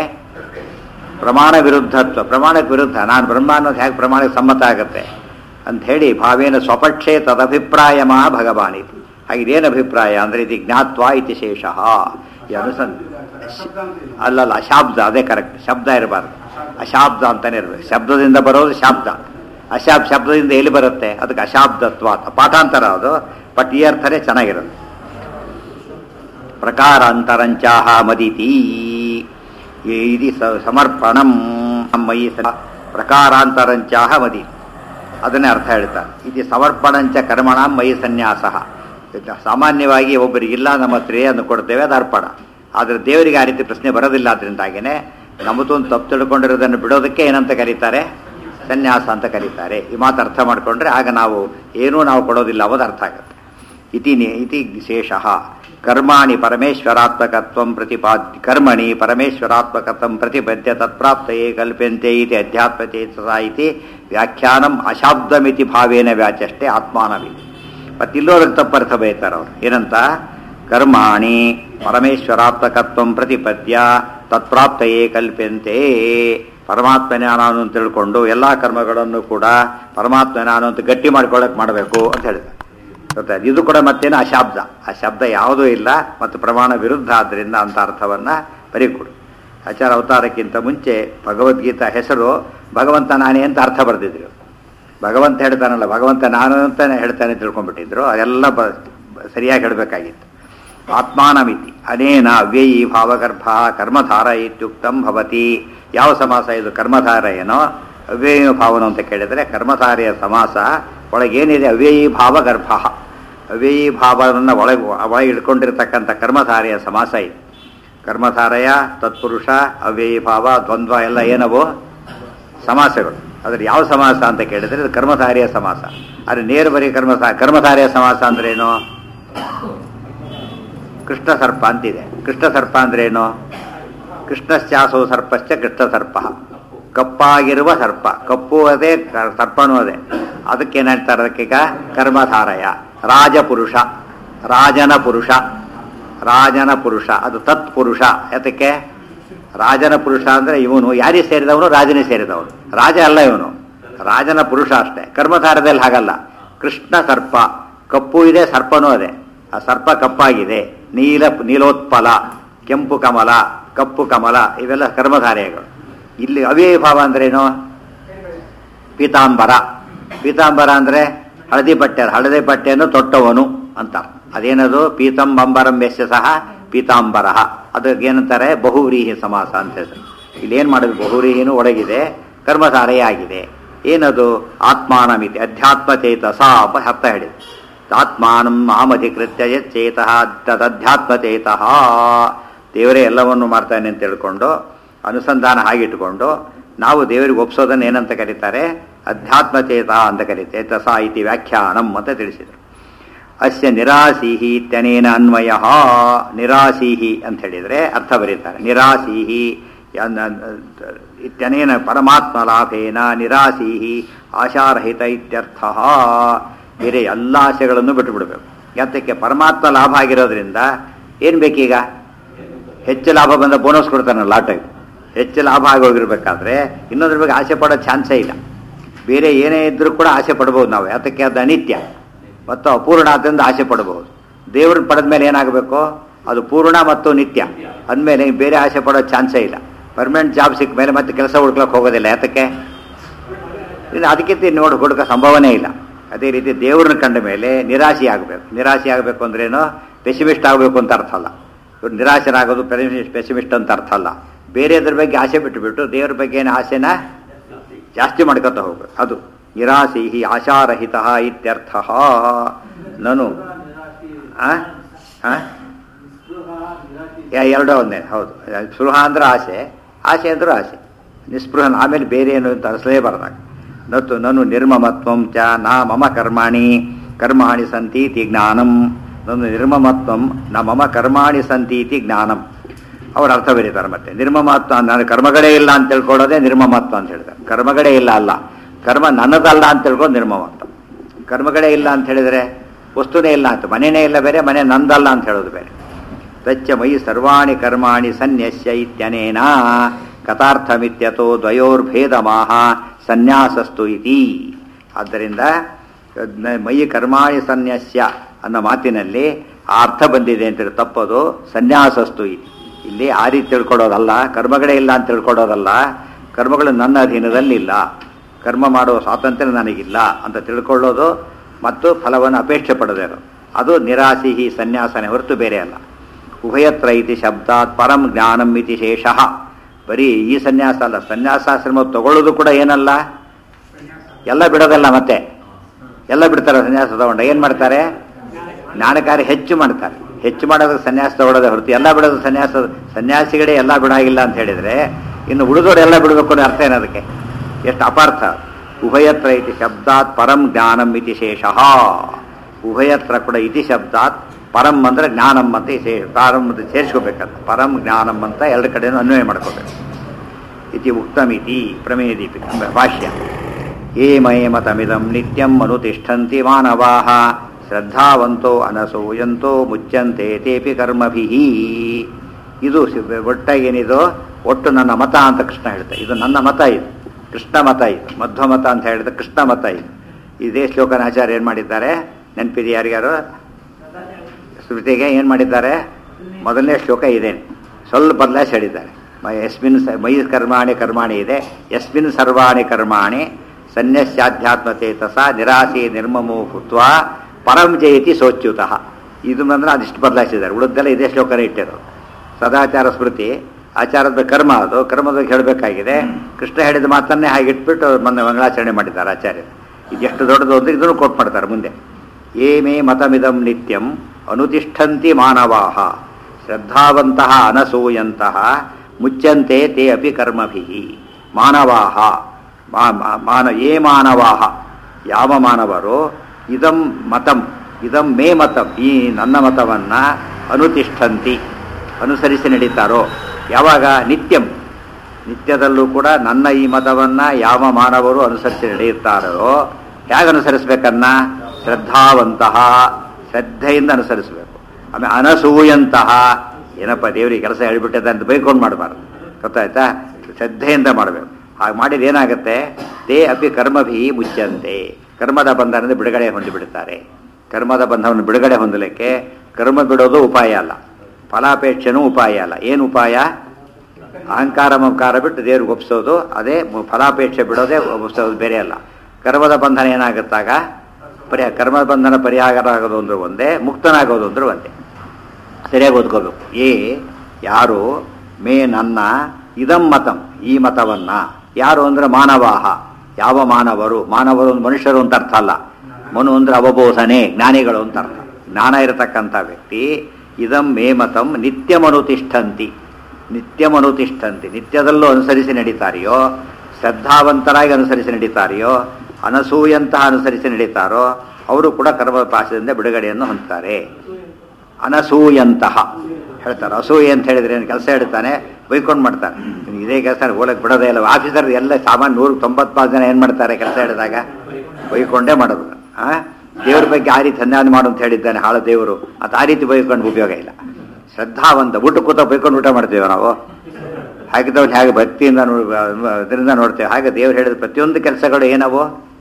ಪ್ರಮಾಣ ವಿರುದ್ಧತ್ವ ಪ್ರಮಾಣಕ್ಕೆ ವಿರುದ್ಧ ನಾನು ಬ್ರಹ್ಮ ಅನ್ನೋದು ಹೇಗೆ ಪ್ರಮಾಣಕ್ಕೆ ಸಮ್ಮತ ಆಗುತ್ತೆ ಅಂತ ಹೇಳಿ ಭಾವೇನ ಸ್ವಪಕ್ಷೇ ತದಭಿಪ್ರಾಯ ಮಾ ಭಗವಾನ್ ಇದು ಹಾಗೆ ಇದೇನು ಅಭಿಪ್ರಾಯ ಅಂದರೆ ಇದು ಜ್ಞಾತ್ವ ಇತಿ ಶೇಷ ಈ ಅನುಸಂಧ ಅಲ್ಲಲ್ಲ ಅಶಾಬ್ದ ಅದೇ ಕರೆಕ್ಟ್ ಶಬ್ದ ಇರಬಾರ್ದು ಅಶಾಬ್ದ ಅಂತಾನೆ ಇರಬೇಕು ಶಬ್ದದಿಂದ ಬರೋದು ಶಾಬ್ದ ಅಶಾಬ್ ಶಬ್ದದಿಂದ ಎಲ್ಲಿ ಬರುತ್ತೆ ಅದಕ್ಕೆ ಅಶಾಬ್ದತ್ವ ಅಂತ ಪಾಠಾಂತರ ಅದು ಬಟ್ ಈ ಅರ್ಥನೇ ಚೆನ್ನಾಗಿರುತ್ತೆ ಪ್ರಕಾರಾಂತರಂಚಾಹ ಮದಿತಿ ಇದು ಸಮರ್ಪಣಂ ಮಯಿ ಸ- ಪ್ರಕಾರಾಂತರಂಚಾಹ ಮದಿ ಅದನ್ನೇ ಅರ್ಥ ಹೇಳ್ತಾರೆ ಇದು ಸಮರ್ಪಣಂಚ ಕರ್ಮಣ ಮಯಿ ಸನ್ಯಾಸ ಸಾಮಾನ್ಯವಾಗಿ ಒಬ್ಬರಿಗಿಲ್ಲ ನಮ್ಮ ಹತ್ರ ಅನ್ನು ಕೊಡ್ತೇವೆ ಅದು ಅರ್ಪಣ ಆದರೆ ದೇವರಿಗೆ ಆ ರೀತಿ ಪ್ರಶ್ನೆ ಬರೋದಿಲ್ಲ ಅದರಿಂದಾಗಿನೇ ನಮ್ಮದು ಒಂದು ತಪ್ಪು ತಿಳ್ಕೊಂಡಿರೋದನ್ನು ಬಿಡೋದಕ್ಕೆ ಏನಂತ ಕರೀತಾರೆ ಸನ್ಯಾಸ ಅಂತ ಕರೀತಾರೆ ಈ ಮಾತು ಅರ್ಥ ಮಾಡಿಕೊಂಡ್ರೆ ಆಗ ನಾವು ಏನೂ ನಾವು ಕೊಡೋದಿಲ್ಲ ಅನ್ನೋದು ಅರ್ಥ ಆಗುತ್ತೆ ಇತಿ ನಿ- ಇತಿ ಶೇಷ ಕರ್ಮಾಣಿ ಪರಮೇಶ್ವರಾತ್ಮಕತ್ವಂ ಪ್ರತಿಪಾದ್ಯ ಕರ್ಮಣಿ ಪರಮೇಶ್ವರಾತ್ಮಕತ್ವಂ ಪ್ರತಿಪದ್ಯ ತತ್ಪ್ರಾಪ್ತಯೇ ಕಲ್ಪ್ಯಂತೆ ಇತಿ ಅಧ್ಯಾತ್ಮಚೇತಸ ಇತಿ ವ್ಯಾಖ್ಯಾನಂ ಅಶಾಬ್ದಮಿತಿ ಭಾವೇನ ವ್ಯಾಚಷ್ಟೇ ಆತ್ಮಾನವಿತಿ ಮತ್ತಿಲ್ಲೋದಕ್ಕೆ ತಪ್ಪರ್ಥ ಬೈತಾರೆ ಅವರು ಏನಂತ ಕರ್ಮಾಣಿ ಪರಮೇಶ್ವರಾತ್ಮಕತ್ವಂ ಪ್ರತಿಪದ್ಯ ತತ್ಪ್ರಾಪ್ತಯೇ ಕಲ್ಪ್ಯಂತೆ ಪರಮಾತ್ಮನೇ ನಾನು ಅಂತ ತಿಳ್ಕೊಂಡು ಎಲ್ಲ ಕರ್ಮಗಳನ್ನು ಕೂಡ ಪರಮಾತ್ಮ ನಾನು ಅಂತ ಗಟ್ಟಿ ಮಾಡ್ಕೊಳ್ಳೋಕೆ ಮಾಡಬೇಕು ಅಂತ ಹೇಳಿದ್ದಾರೆ ಗೊತ್ತಾ ಇದು ಕೂಡ ಮತ್ತೇನು ಅಶಾಬ್ದ ಆ ಶಬ್ದ ಯಾವುದೂ ಇಲ್ಲ ಮತ್ತು ಪ್ರಮಾಣ ವಿರುದ್ಧ ಆದ್ದರಿಂದ ಅಂತ ಅರ್ಥವನ್ನ ಬರೀಕೊಡು ಆಚಾರ ಅವತಾರಕ್ಕಿಂತ ಮುಂಚೆ ಭಗವದ್ಗೀತಾ ಹೆಸರು ಭಗವಂತ ನಾನೇ ಅಂತ ಅರ್ಥ ಬರೆದಿದ್ರು ಭಗವಂತ ಹೇಳ್ತಾನಲ್ಲ ಭಗವಂತ ನಾನು ಅಂತಾನೆ ಹೇಳ್ತಾನೆ ತಿಳ್ಕೊಂಡ್ಬಿಟ್ಟಿದ್ರು ಅದೆಲ್ಲ ಬ ಬ- ಸರಿಯಾಗಿ ಹೇಳಬೇಕಾಗಿತ್ತು ಆತ್ಮಾನಮಿತಿ ಅನೇನ ಅವ್ಯಯಿ ಭಾವಗರ್ಭ ಕರ್ಮಧಾರ ಇತ್ಯುಕ್ತಂ ಭವತಿ ಯಾವ ಸಮಾಸ ಇದು ಕರ್ಮಧಾರ ಏನೋ ಅವ್ಯಯ ಭಾವನ ಅಂತ ಕೇಳಿದರೆ ಕರ್ಮಧಾರೆಯ ಸಮಾಸ ಒಳಗೇನಿದೆ ಅವ್ಯಯಿ ಭಾವಗರ್ಭ ಅವ್ಯಯಿ ಭಾವವನ್ನು ಒಳಗೆ ಒಳಗೆ ಇಟ್ಕೊಂಡಿರ್ತಕ್ಕಂಥ ಕರ್ಮಧಾರೆಯ ಸಮಾಸ ಇದೆ ಕರ್ಮಧಾರಯ ತತ್ಪುರುಷ ಅವ್ಯಯಿ ಭಾವ ದ್ವಂದ್ವ ಎಲ್ಲ ಏನವು ಸಮಾಸಗಳು ಅದ್ರ ಯಾವ ಸಮಾಸ ಅಂತ ಕೇಳಿದ್ರೆ ಇದು ಕರ್ಮಧಾರೆಯ ಸಮಾಸ ಆದರೆ ನೇರ ಬರೀ ಕರ್ಮ ಕರ್ಮಧಾರೆಯ ಸಮಾಸ ಅಂದ್ರೆ ಏನು ಕೃಷ್ಣ ಸರ್ಪ ಅಂತಿದೆ ಕೃಷ್ಣ ಸರ್ಪ ಅಂದ್ರೆ ಏನು ಕೃಷ್ಣಶ್ಚಾಸೋ ಸರ್ಪಶ್ಚ ಕೃಷ್ಣ ಸರ್ಪ ಕಪ್ಪಾಗಿರುವ ಸರ್ಪ ಕಪ್ಪು ಅದೇ ಕ- ಸರ್ಪನೂ ಅದೇ ಅದಕ್ಕೆ ಏನ್ ಹೇಳ್ತಾರೆ ಅದಕ್ಕೀಗ ಕರ್ಮಧಾರಯ ರಾಜಪುರುಷ ರಾಜನ ಪುರುಷ ರಾಜನ ಪುರುಷ ಅದು ತತ್ಪುರುಷ ಯಾತಕ್ಕೆ ರಾಜನ ಪುರುಷ ಅಂದ್ರೆ ಇವನು ಯಾರಿಗೆ ಸೇರಿದವನು ರಾಜನಿಗೆ ಸೇರಿದವನು ರಾಜ ಅಲ್ಲ ಇವನು ರಾಜನ ಪುರುಷ ಅಷ್ಟೇ ಕರ್ಮಧಾರದಲ್ಲಿ ಹಾಗಲ್ಲ ಕೃಷ್ಣ ಸರ್ಪ ಕಪ್ಪು ಇದೆ ಸರ್ಪನೂ ಅದೇ ಆ ಸರ್ಪ ಕಪ್ಪಾಗಿದೆ ನೀಲ ನೀಲೋತ್ಪಲ ಕೆಂಪು ಕಮಲ ಕಪ್ಪು ಕಮಲ ಇವೆಲ್ಲ ಕರ್ಮಧಾರೆಗಳು ಇಲ್ಲಿ ಅವ್ಯಯ ಭಾವ ಅಂದ್ರೇನು ಪೀತಾಂಬರ ಪೀತಾಂಬರ ಅಂದ್ರೆ ಹಳದಿ ಬಟ್ಟೆ ಹಳದಿ ಬಟ್ಟೆಯನ್ನು ತೊಟ್ಟವನು ಅಂತ ಅದೇನದು ಪೀತಂಬಂಬರಂ ಯಶ ಸಹ ಪೀತಾಂಬರ ಅದಕ್ಕೆ ಏನಂತಾರೆ ಬಹುವ್ರೀಹಿ ಸಮಾಸ ಅಂತ ಹೆಸರು ಇಲ್ಲಿ ಏನ್ ಮಾಡೋದು ಬಹುವ್ರೀಹಿನೂ ಒಳಗಿದೆ ಕರ್ಮಧಾರೆಯೇ ಆಗಿದೆ ಏನದು ಆತ್ಮಾನಮಿತಿ ಅಧ್ಯಾತ್ಮ ಚೇತಸ ಅಂತ ಅರ್ಥ ಹೇಳಿದೆ ಆತ್ಮಾನಂ ಮಾಮಧಿಕೃತ್ಯ ಯಚ್ಚೇತಃ ತದಧ್ಯಾತ್ಮ ಚೇತಃ ದೇವರೇ ಎಲ್ಲವನ್ನು ಮಾಡ್ತಾನೆ ಅಂತ ತಿಳ್ಕೊಂಡು ಅನುಸಂಧಾನ ಹಾಗಿಟ್ಟುಕೊಂಡು ನಾವು ದೇವರಿಗೆ ಒಪ್ಸೋದನ್ನು ಏನಂತ ಕರೀತಾರೆ ಅಧ್ಯಾತ್ಮಚೇತ ಅಂತ ಕರೀತೆ ಚೇತಸ ಇತಿ ವ್ಯಾಖ್ಯಾನಂ ಅಂತ ತಿಳಿಸಿದರು ಅಸ್ಯ ನಿರಾಸೀಹಿ ಇತ್ಯನೇನ ಅನ್ವಯ ನಿರಾಸೀಹಿ ಅಂತ ಹೇಳಿದರೆ ಅರ್ಥ ಬರೀತಾರೆ ನಿರಾಸೀಹಿ ಇತ್ಯನೇನ ಪರಮಾತ್ಮ ಲಾಭೇನ ನಿರಾಸೀಹಿ ಆಶಾರಹಿತ ಇತ್ಯರ್ಥ ಬೇರೆ ಎಲ್ಲ ಆಶೆಗಳನ್ನು ಬಿಟ್ಟುಬಿಡಬೇಕು ಯಾತಕ್ಕೆ ಪರಮಾತ್ಮ ಲಾಭ ಆಗಿರೋದ್ರಿಂದ ಏನು ಬೇಕೀಗ ಹೆಚ್ಚು ಲಾಭ ಬಂದ ಬೋನಸ್ ಕೊಡ್ತಾನಲ್ಲ ಆ ಟೈಮ್ ಹೆಚ್ಚು ಲಾಭ ಆಗೋಗಿರ್ಬೇಕಾದ್ರೆ ಇನ್ನೊಂದ್ರ ಬಗ್ಗೆ ಆಸೆ ಪಡೋ ಚಾನ್ಸೇ ಇಲ್ಲ ಬೇರೆ ಏನೇ ಇದ್ರೂ ಕೂಡ ಆಸೆ ಪಡ್ಬೋದು ನಾವು ಯಾತಕ್ಕೆ ಅದು ಅನಿತ್ಯ ಮತ್ತು ಅಪೂರ್ಣ ಆದ್ದರಿಂದ ಆಸೆ ಪಡಬಹುದು ದೇವ್ರನ್ನ ಪಡೆದ ಮೇಲೆ ಏನಾಗಬೇಕು ಅದು ಪೂರ್ಣ ಮತ್ತು ನಿತ್ಯ ಅಂದಮೇಲೆ ಬೇರೆ ಆಸೆ ಪಡೋ ಚಾನ್ಸೇ ಇಲ್ಲ ಪರ್ಮನೆಂಟ್ ಜಾಬ್ ಸಿಕ್ಕ ಮೇಲೆ ಮತ್ತೆ ಕೆಲಸ ಹುಡ್ಕೊಳಕ್ಕೆ ಹೋಗೋದಿಲ್ಲ ಯಾತಕ್ಕೆ ಇನ್ನು ಅದಕ್ಕಿಂತ ನೋಡಿ ಹುಡುಕ ಸಂಭವನೇ ಇಲ್ಲ ಅದೇ ರೀತಿ ದೇವ್ರನ್ನ ಕಂಡ ಮೇಲೆ ನಿರಾಶೆ ಆಗಬೇಕು ನಿರಾಶೆ ಆಗಬೇಕು ಅಂದ್ರೇನು ಪೆಸಿಮಿಸ್ಟ್ ಆಗಬೇಕು ಅಂತ ಅರ್ಥ ಅಲ್ಲ ಇವ್ರು ನಿರಾಶರಾಗೋದು ಪೆಸಿಮಿಸ್ಟ್ ಅಂತ ಅರ್ಥ ಅಲ್ಲ ಬೇರೆದ್ರ ಬಗ್ಗೆ ಆಸೆ ಬಿಟ್ಟುಬಿಟ್ಟು ದೇವ್ರ ಬಗ್ಗೆ ಏನು ಆಸೆನ ಜಾಸ್ತಿ ಮಾಡ್ಕೊತ ಹೋಗ್ಬೇಕು ಅದು ನಿರಾಶಿ ಆಶಾರಹಿತ ಇತ್ಯರ್ಥ ನಾನು ಆ? ಆ? ಯಾ- ಎರಡೂ ಒಂದೇ ಹೌದು ಸ್ಪೃಹ ಅಂದ್ರೆ ಆಸೆ ಆಸೆ ಅಂದ್ರೂ ಆಸೆ ನಿಸ್ಪೃಹನ ಆಮೇಲೆ ಬೇರೆ ಏನು ಅಂತ ಅನಿಸಲೇಬಾರ್ದಾಗ ನತ್ತು ನನು ನಿರ್ಮಮತ್ವಂ ಚ ನಾ ಮಮ ಕರ್ಮಾಣಿ ಕರ್ಮಾಣಿ ಸಂತೀತಿ ಜ್ಞಾನಂ ನನು ನಿರ್ಮಮತ್ವಂ ನ ಮಮ ಕರ್ಮಾಣಿ ಸಂತೀತಿ ಜ್ಞಾನಂ ಅವ್ರ ಅರ್ಥ ಬರೀತಾರೆ ಮತ್ತೆ ನಿರ್ಮಮತ್ವ ನಾನು ಕರ್ಮಗಳೇ ಇಲ್ಲ ಅಂತ ತಿಳ್ಕೊಳ್ಳೋದೇ ನಿರ್ಮಮತ್ವ ಅಂತ ಹೇಳ್ತಾರೆ ಕರ್ಮಗಳೇ ಇಲ್ಲ ಅಲ್ಲ ಕರ್ಮ ನನ್ನದಲ್ಲ ಅಂತ ತಿಳ್ಕೊಂಡು ನಿರ್ಮಮತ್ವ ಕರ್ಮಗಳೇ ಇಲ್ಲ ಅಂತ ಹೇಳಿದರೆ ವಸ್ತುನೇ ಇಲ್ಲ ಅಂತ ಮನೆನೇ ಇಲ್ಲ ಬೇರೆ ಮನೆ ನಂದಲ್ಲ ಅಂತ ಹೇಳೋದು ಬೇರೆ ತಚ್ಚ ಮೈ ಸರ್ವಾಣಿ ಕರ್ಮಾಣಿ ಸನ್ಯಸ್ಯ ಇತ್ಯನೇನ ಕಥಾರ್ಥಮಿತ್ಯತೋ ದ್ವಯೋರ್ಭೇದಮಾಹ ಸನ್ಯಾಸಸ್ತು ಇತಿ ಆದ್ದರಿಂದ ನ- ಮೈ ಕರ್ಮಾಣಿ ಸನ್ಯಸ್ಯ ಅನ್ನೋ ಮಾತಿನಲ್ಲಿ ಆ ಅರ್ಥ ಬಂದಿದೆ ಅಂತ ಹೇಳಿ ತಪ್ಪದು ಸನ್ಯಾಸಸ್ತು ಇತಿ ಇಲ್ಲಿ ಆ ರೀತಿ ತಿಳ್ಕೊಡೋದಲ್ಲ ಕರ್ಮಗಳೇ ಇಲ್ಲ ಅಂತ ತಿಳ್ಕೊಡೋದಲ್ಲ ಕರ್ಮಗಳು ನನ್ನ ಅಧೀನದಲ್ಲಿಲ್ಲ ಕರ್ಮ ಮಾಡುವ ಸ್ವಾತಂತ್ರ್ಯ ನನಗಿಲ್ಲ ಅಂತ ತಿಳ್ಕೊಳ್ಳೋದು ಮತ್ತು ಫಲವನ್ನು ಅಪೇಕ್ಷೆ ಪಡೋದೇನು ಅದು ನಿರಾಸಿಹಿ ಸನ್ಯಾಸನೆ ಹೊರತು ಬೇರೆ ಅಲ್ಲ ಉಭಯತ್ರ ಇತಿ ಶಬ್ದಾತ್ ಪರಂ ಜ್ಞಾನಂ ಇತಿ ಶೇಷಃ ಬರೀ ಈ ಸನ್ಯಾಸ ಅಲ್ಲ ಸನ್ಯಾಸಾಶ್ರಮ ತಗೊಳ್ಳೋದು ಕೂಡ ಏನಲ್ಲ ಎಲ್ಲ ಬಿಡೋದಲ್ಲ ಮತ್ತೆ ಎಲ್ಲ ಬಿಡ್ತಾರೆ ಸನ್ಯಾಸ ತಗೊಂಡ ಏನು ಮಾಡ್ತಾರೆ ಜ್ಞಾನ ಕಾರ್ಯ ಹೆಚ್ಚು ಮಾಡ್ತಾರೆ ಹೆಚ್ಚು ಮಾಡೋದಕ್ಕೆ ಸನ್ಯಾಸ ತಗೊಳ್ಳೋದೇ ಹೊರತು ಎಲ್ಲ ಬಿಡೋದು ಸನ್ಯಾಸ ಸನ್ಯಾಸಿಗಳೇ ಎಲ್ಲ ಬಿಡಾಗಿಲ್ಲ ಅಂತ ಹೇಳಿದರೆ ಇನ್ನು ಉಳಿದವರು ಎಲ್ಲ ಬಿಡಬೇಕು ಅನ್ನೋ ಅರ್ಥ ಏನದಕ್ಕೆ ಎಷ್ಟು ಅಪಾರ್ಥ ಉಭಯತ್ರ ಇತಿ ಶಬ್ದಾತ್ ಪರಂ ಜ್ಞಾನಂ ಇತಿ ಶೇಷಃ ಉಭಯತ್ರ ಕೂಡ ಇತಿ ಶಬ್ದಾತ್ ಪರಂ ಅಂದ್ರೆ ಜ್ಞಾನಂ ಅಂತ ಈ ಶೇ ಪರಂ ಅಂತ ಸೇರಿಸ್ಕೋಬೇಕಂತ ಪರಂ ಜ್ಞಾನಂ ಅಂತ ಎರಡು ಕಡೆನೂ ಅನ್ವಯ ಮಾಡ್ಕೋಬೇಕು ಇತಿ ಉಕ್ತಮಿತಿ ಪ್ರಮೇಯ ದೀಪಿಕ ಭಾಷ್ಯ ಏಮಯಮತಮಿದಂ ನಿತ್ಯಂ ಅನುತಿಷ್ಠಂತಿ ಮಾನವಾಹ ಶ್ರದ್ಧಾವಂತೋ ಅನಸೂಯಂತೋ ಮುಚ್ಚಂತೆ ತೇಪಿ ಕರ್ಮಭಿಃ ಇದು ಸಿ- ಒಟ್ಟಾಗಿ ಏನಿದು ಒಟ್ಟು ನನ್ನ ಮತ ಅಂತ ಕೃಷ್ಣ ಹೇಳ್ತಾರೆ ಇದು ನನ್ನ ಮತ ಇದು ಕೃಷ್ಣ ಮತ ಇದು ಮಧ್ವ ಮತ ಅಂತ ಹೇಳಿದ್ರೆ ಕೃಷ್ಣ ಮತ ಇದು ಇದೇ ಶ್ಲೋಕನ ಆಚಾರ್ಯ ಏನು ಮಾಡಿದ್ದಾರೆ ನೆನಪಿದೆ ಯಾರಿಗಾರು ಸ್ಮೃತಿಗೆ ಏನು ಮಾಡಿದ್ದಾರೆ ಮೊದಲನೇ ಶ್ಲೋಕ ಇದೆ ಸ್ವಲ್ಪ ಬದಲಾಯಿಸಿ ಹೇಳಿದ್ದಾರೆ ಮ- ಯಸ್ಮಿನ್ ಸ- ಮೈ ಕರ್ಮಾಣಿ ಕರ್ಮಾಣಿ ಇದೆ ಯಸ್ಮಿನ್ ಸರ್ವಾಣಿ ಕರ್ಮಾಣಿ ಸನ್ಯಸ್ಯಾಧ್ಯಾತ್ಮ ಚೇತಸ ನಿರಾಸಿ ನಿರ್ಮಮೋ ಭೂತ್ವ ಪರಂ ಜಯತಿ ಸೋಚ್ಯುತಃ ಇದು ಬಂದ್ರೆ ಅದಿಷ್ಟು ಬದಲಾಯಿಸಿದ್ದಾರೆ ಉಳಿದೆಲ್ಲ ಇದೇ ಶ್ಲೋಕನೇ ಇಟ್ಟಿರೋದು ಸದಾಚಾರ ಸ್ಮೃತಿ ಆಚಾರದ ಕರ್ಮ ಅದು ಕರ್ಮದ ಬಗ್ಗೆ ಹೇಳಬೇಕಾಗಿದೆ ಕೃಷ್ಣ ಹೇಳಿದ ಮಾತನ್ನೇ ಹಾಗೆ ಇಟ್ಬಿಟ್ಟು ಮೊನ್ನೆ ಮಂಗಳಾಚರಣೆ ಮಾಡಿದ್ದಾರೆ ಆಚಾರ್ಯರು ಇದೆಷ್ಟು ದೊಡ್ಡದು ಅಂದ್ರೆ ಇದನ್ನು ಕೋಟ್ ಮಾಡ್ತಾರೆ ಮುಂದೆ ಏಮೇ ಮತಮಿದಂ ನಿತ್ಯಂ ಅನುತಿಷ್ಠಂತಿ ಮಾನವಾಹ ಶ್ರದ್ಧಾವಂತಹ ಅನಸೂಯಂತಹ ಮುಚ್ಚಂತೆ ತೇ ಅಪಿ ಕರ್ಮಭಿಃ ಮಾನವಾಹ ಮಾ- ಮಾ- ಮಾನ ಏ ಮಾನವಾಹ ಯಾವ ಮಾನವರು ಇದಂ ಮತಂ ಇದಂ ಮೇ ಮತಂ ಈ ನನ್ನ ಮತವನ್ನ ಅನುತಿಷ್ಠಂತಿ ಅನುಸರಿಸಿ ನಡೀತಾರೋ ಯಾವಾಗ ನಿತ್ಯಂ ನಿತ್ಯದಲ್ಲೂ ಕೂಡ ನನ್ನ ಈ ಮತವನ್ನ ಯಾವ ಮಾನವರು ಅನುಸರಿಸಿ ನಡೆಯುತ್ತಾರೋ ಹೇಗೆ ಅನುಸರಿಸ್ಬೇಕನ್ನ ಶ್ರದ್ಧಾವಂತಹ ಶ್ರದ್ಧೆಯಿಂದ ಅನುಸರಿಸಬೇಕು ಆಮೇಲೆ ಅನಸೂಯಂತಹ ಏನಪ್ಪ ದೇವರಿಗೆ ಕೆಲಸ ಹೇಳ್ಬಿಟ್ಟಿದೆ ಅಂತ ಬೈಕೊಂಡು ಮಾಡಬಾರ್ದು ಗೊತ್ತಾಯ್ತಾ ಶ್ರದ್ಧೆಯಿಂದ ಮಾಡಬೇಕು ಹಾಗೆ ಮಾಡಿದ್ರೆ ಏನಾಗುತ್ತೆ ತೇ ಅಪಿ ಕರ್ಮಭಿ ಮುಚ್ಚಂತೆ ಕರ್ಮದ ಬಂಧನದಿಂದ ಬಿಡುಗಡೆ ಹೊಂದಿಬಿಡುತ್ತಾರೆ ಕರ್ಮದ ಬಂಧವನ್ನು ಬಿಡುಗಡೆ ಹೊಂದಲಿಕ್ಕೆ ಕರ್ಮ ಬಿಡೋದು ಉಪಾಯ ಅಲ್ಲ ಫಲಾಪೇಕ್ಷೆನೂ ಉಪಾಯ ಅಲ್ಲ ಏನು ಉಪಾಯ ಅಹಂಕಾರ ಮಮಕಾರ ಬಿಟ್ಟು ದೇವ್ರಿಗೆ ಒಪ್ಸೋದು ಅದೇ ಮು- ಫಲಾಪೇಕ್ಷೆ ಬಿಡೋದೇ ಒಪ್ಸೋದು ಬೇರೆ ಅಲ್ಲ ಕರ್ಮದ ಬಂಧನ ಏನಾಗುತ್ತಾಗ ಪರಿಹಾರ ಕರ್ಮದ ಬಂಧನ ಪರಿಹಾರ ಆಗೋದು ಅಂದ್ರೆ ಒಂದೇ ಮುಕ್ತನಾಗೋದು ಅಂದ್ರೆ ಒಂದೇ ಸರಿಯಾಗಿ ಓದ್ಕೋಬೇಕು ಏ ಯಾರು ಮೇ ನನ್ನ ಇದಂ ಮತಂ ಈ ಮತವನ್ನ ಯಾರು ಅಂದ್ರೆ ಮಾನವಾಹ ಯಾವ ಮಾನವರು ಮಾನವರು ಅಂದ್ರೆ ಮನುಷ್ಯರು ಅಂತ ಅರ್ಥ ಅಲ್ಲ ಮನು ಅಂದ್ರೆ ಅವಬೋಧನೆ ಜ್ಞಾನಿಗಳು ಅಂತ ಅರ್ಥ ಜ್ಞಾನ ಇರತಕ್ಕಂಥ ವ್ಯಕ್ತಿ ಇದಂ ಮೇ ಮತಂ ನಿತ್ಯಮನುತಿಷ್ಠಂತಿ ನಿತ್ಯಮನುತಿಷ್ಠಂತಿ ನಿತ್ಯದಲ್ಲೂ ಅನುಸರಿಸಿ ನಡೀತಾರೆಯೋ ಶ್ರದ್ಧಾವಂತರಾಗಿ ಅನುಸರಿಸಿ ನಡೀತಾರೆಯೋ ಅನಸೂಯಂತಹ ಅನುಸರಿಸಿ ನಡೀತಾರೋ ಅವರು ಕೂಡ ಕರ್ಮ ಪಾಶದಿಂದ ಬಿಡುಗಡೆಯನ್ನು ಹೊಂದ್ತಾರೆ ಅನಸೂಯಂತಹ ಹೇಳ್ತಾರೆ ಅಸೂಯೆ ಅಂತ ಹೇಳಿದ್ರೆ ಏನು ಕೆಲಸ ಹೇಳ್ತಾನೆ ಬೈಕೊಂಡು ಮಾಡ್ತಾನೆ ಇವ್ನು ಇದೇ ಕೆಲಸ ಹೋಗಕ್ಕೆ ಬಿಡೋದೇ ಇಲ್ಲ ಆಫೀಸರ್ ಎಲ್ಲ ಸಾಮಾನ್ಯ ನೂರ ತೊಂಬತ್ನಾಲ್ಕು ಜನ ಏನು ಮಾಡ್ತಾರೆ ಕೆಲಸ ಹೇಳಿದಾಗ ಬೈಕೊಂಡೇ ಮಾಡೋದು ಆ ದೇವ್ರ ಬಗ್ಗೆ ಆ ರೀತಿ ಅನ್ಯಾಯ ಮಾಡು ಅಂತ ಹೇಳಿದ್ದಾನೆ ಹಾಳ ದೇವರು ಅದು ಆ ರೀತಿ ಬೈಕೊಂಡು ಉಪಯೋಗ ಇಲ್ಲ ಶ್ರದ್ಧಾವಂತ ಊಟ ಕೂತ ಬೈಕೊಂಡು ಊಟ ಮಾಡ್ತೀವಿ ನಾವು ಹಾಗಿದ್ದವ್ರು ಹೇಗೆ ಭಕ್ತಿಯಿಂದ ನೋ ಇದರಿಂದ ನೋಡ್ತೇವೆ ಹಾಗೆ ದೇವ್ರು ಹೇಳಿದ ಪ್ರತಿಯೊಂದು ಕೆಲಸಗಳು ಏನವು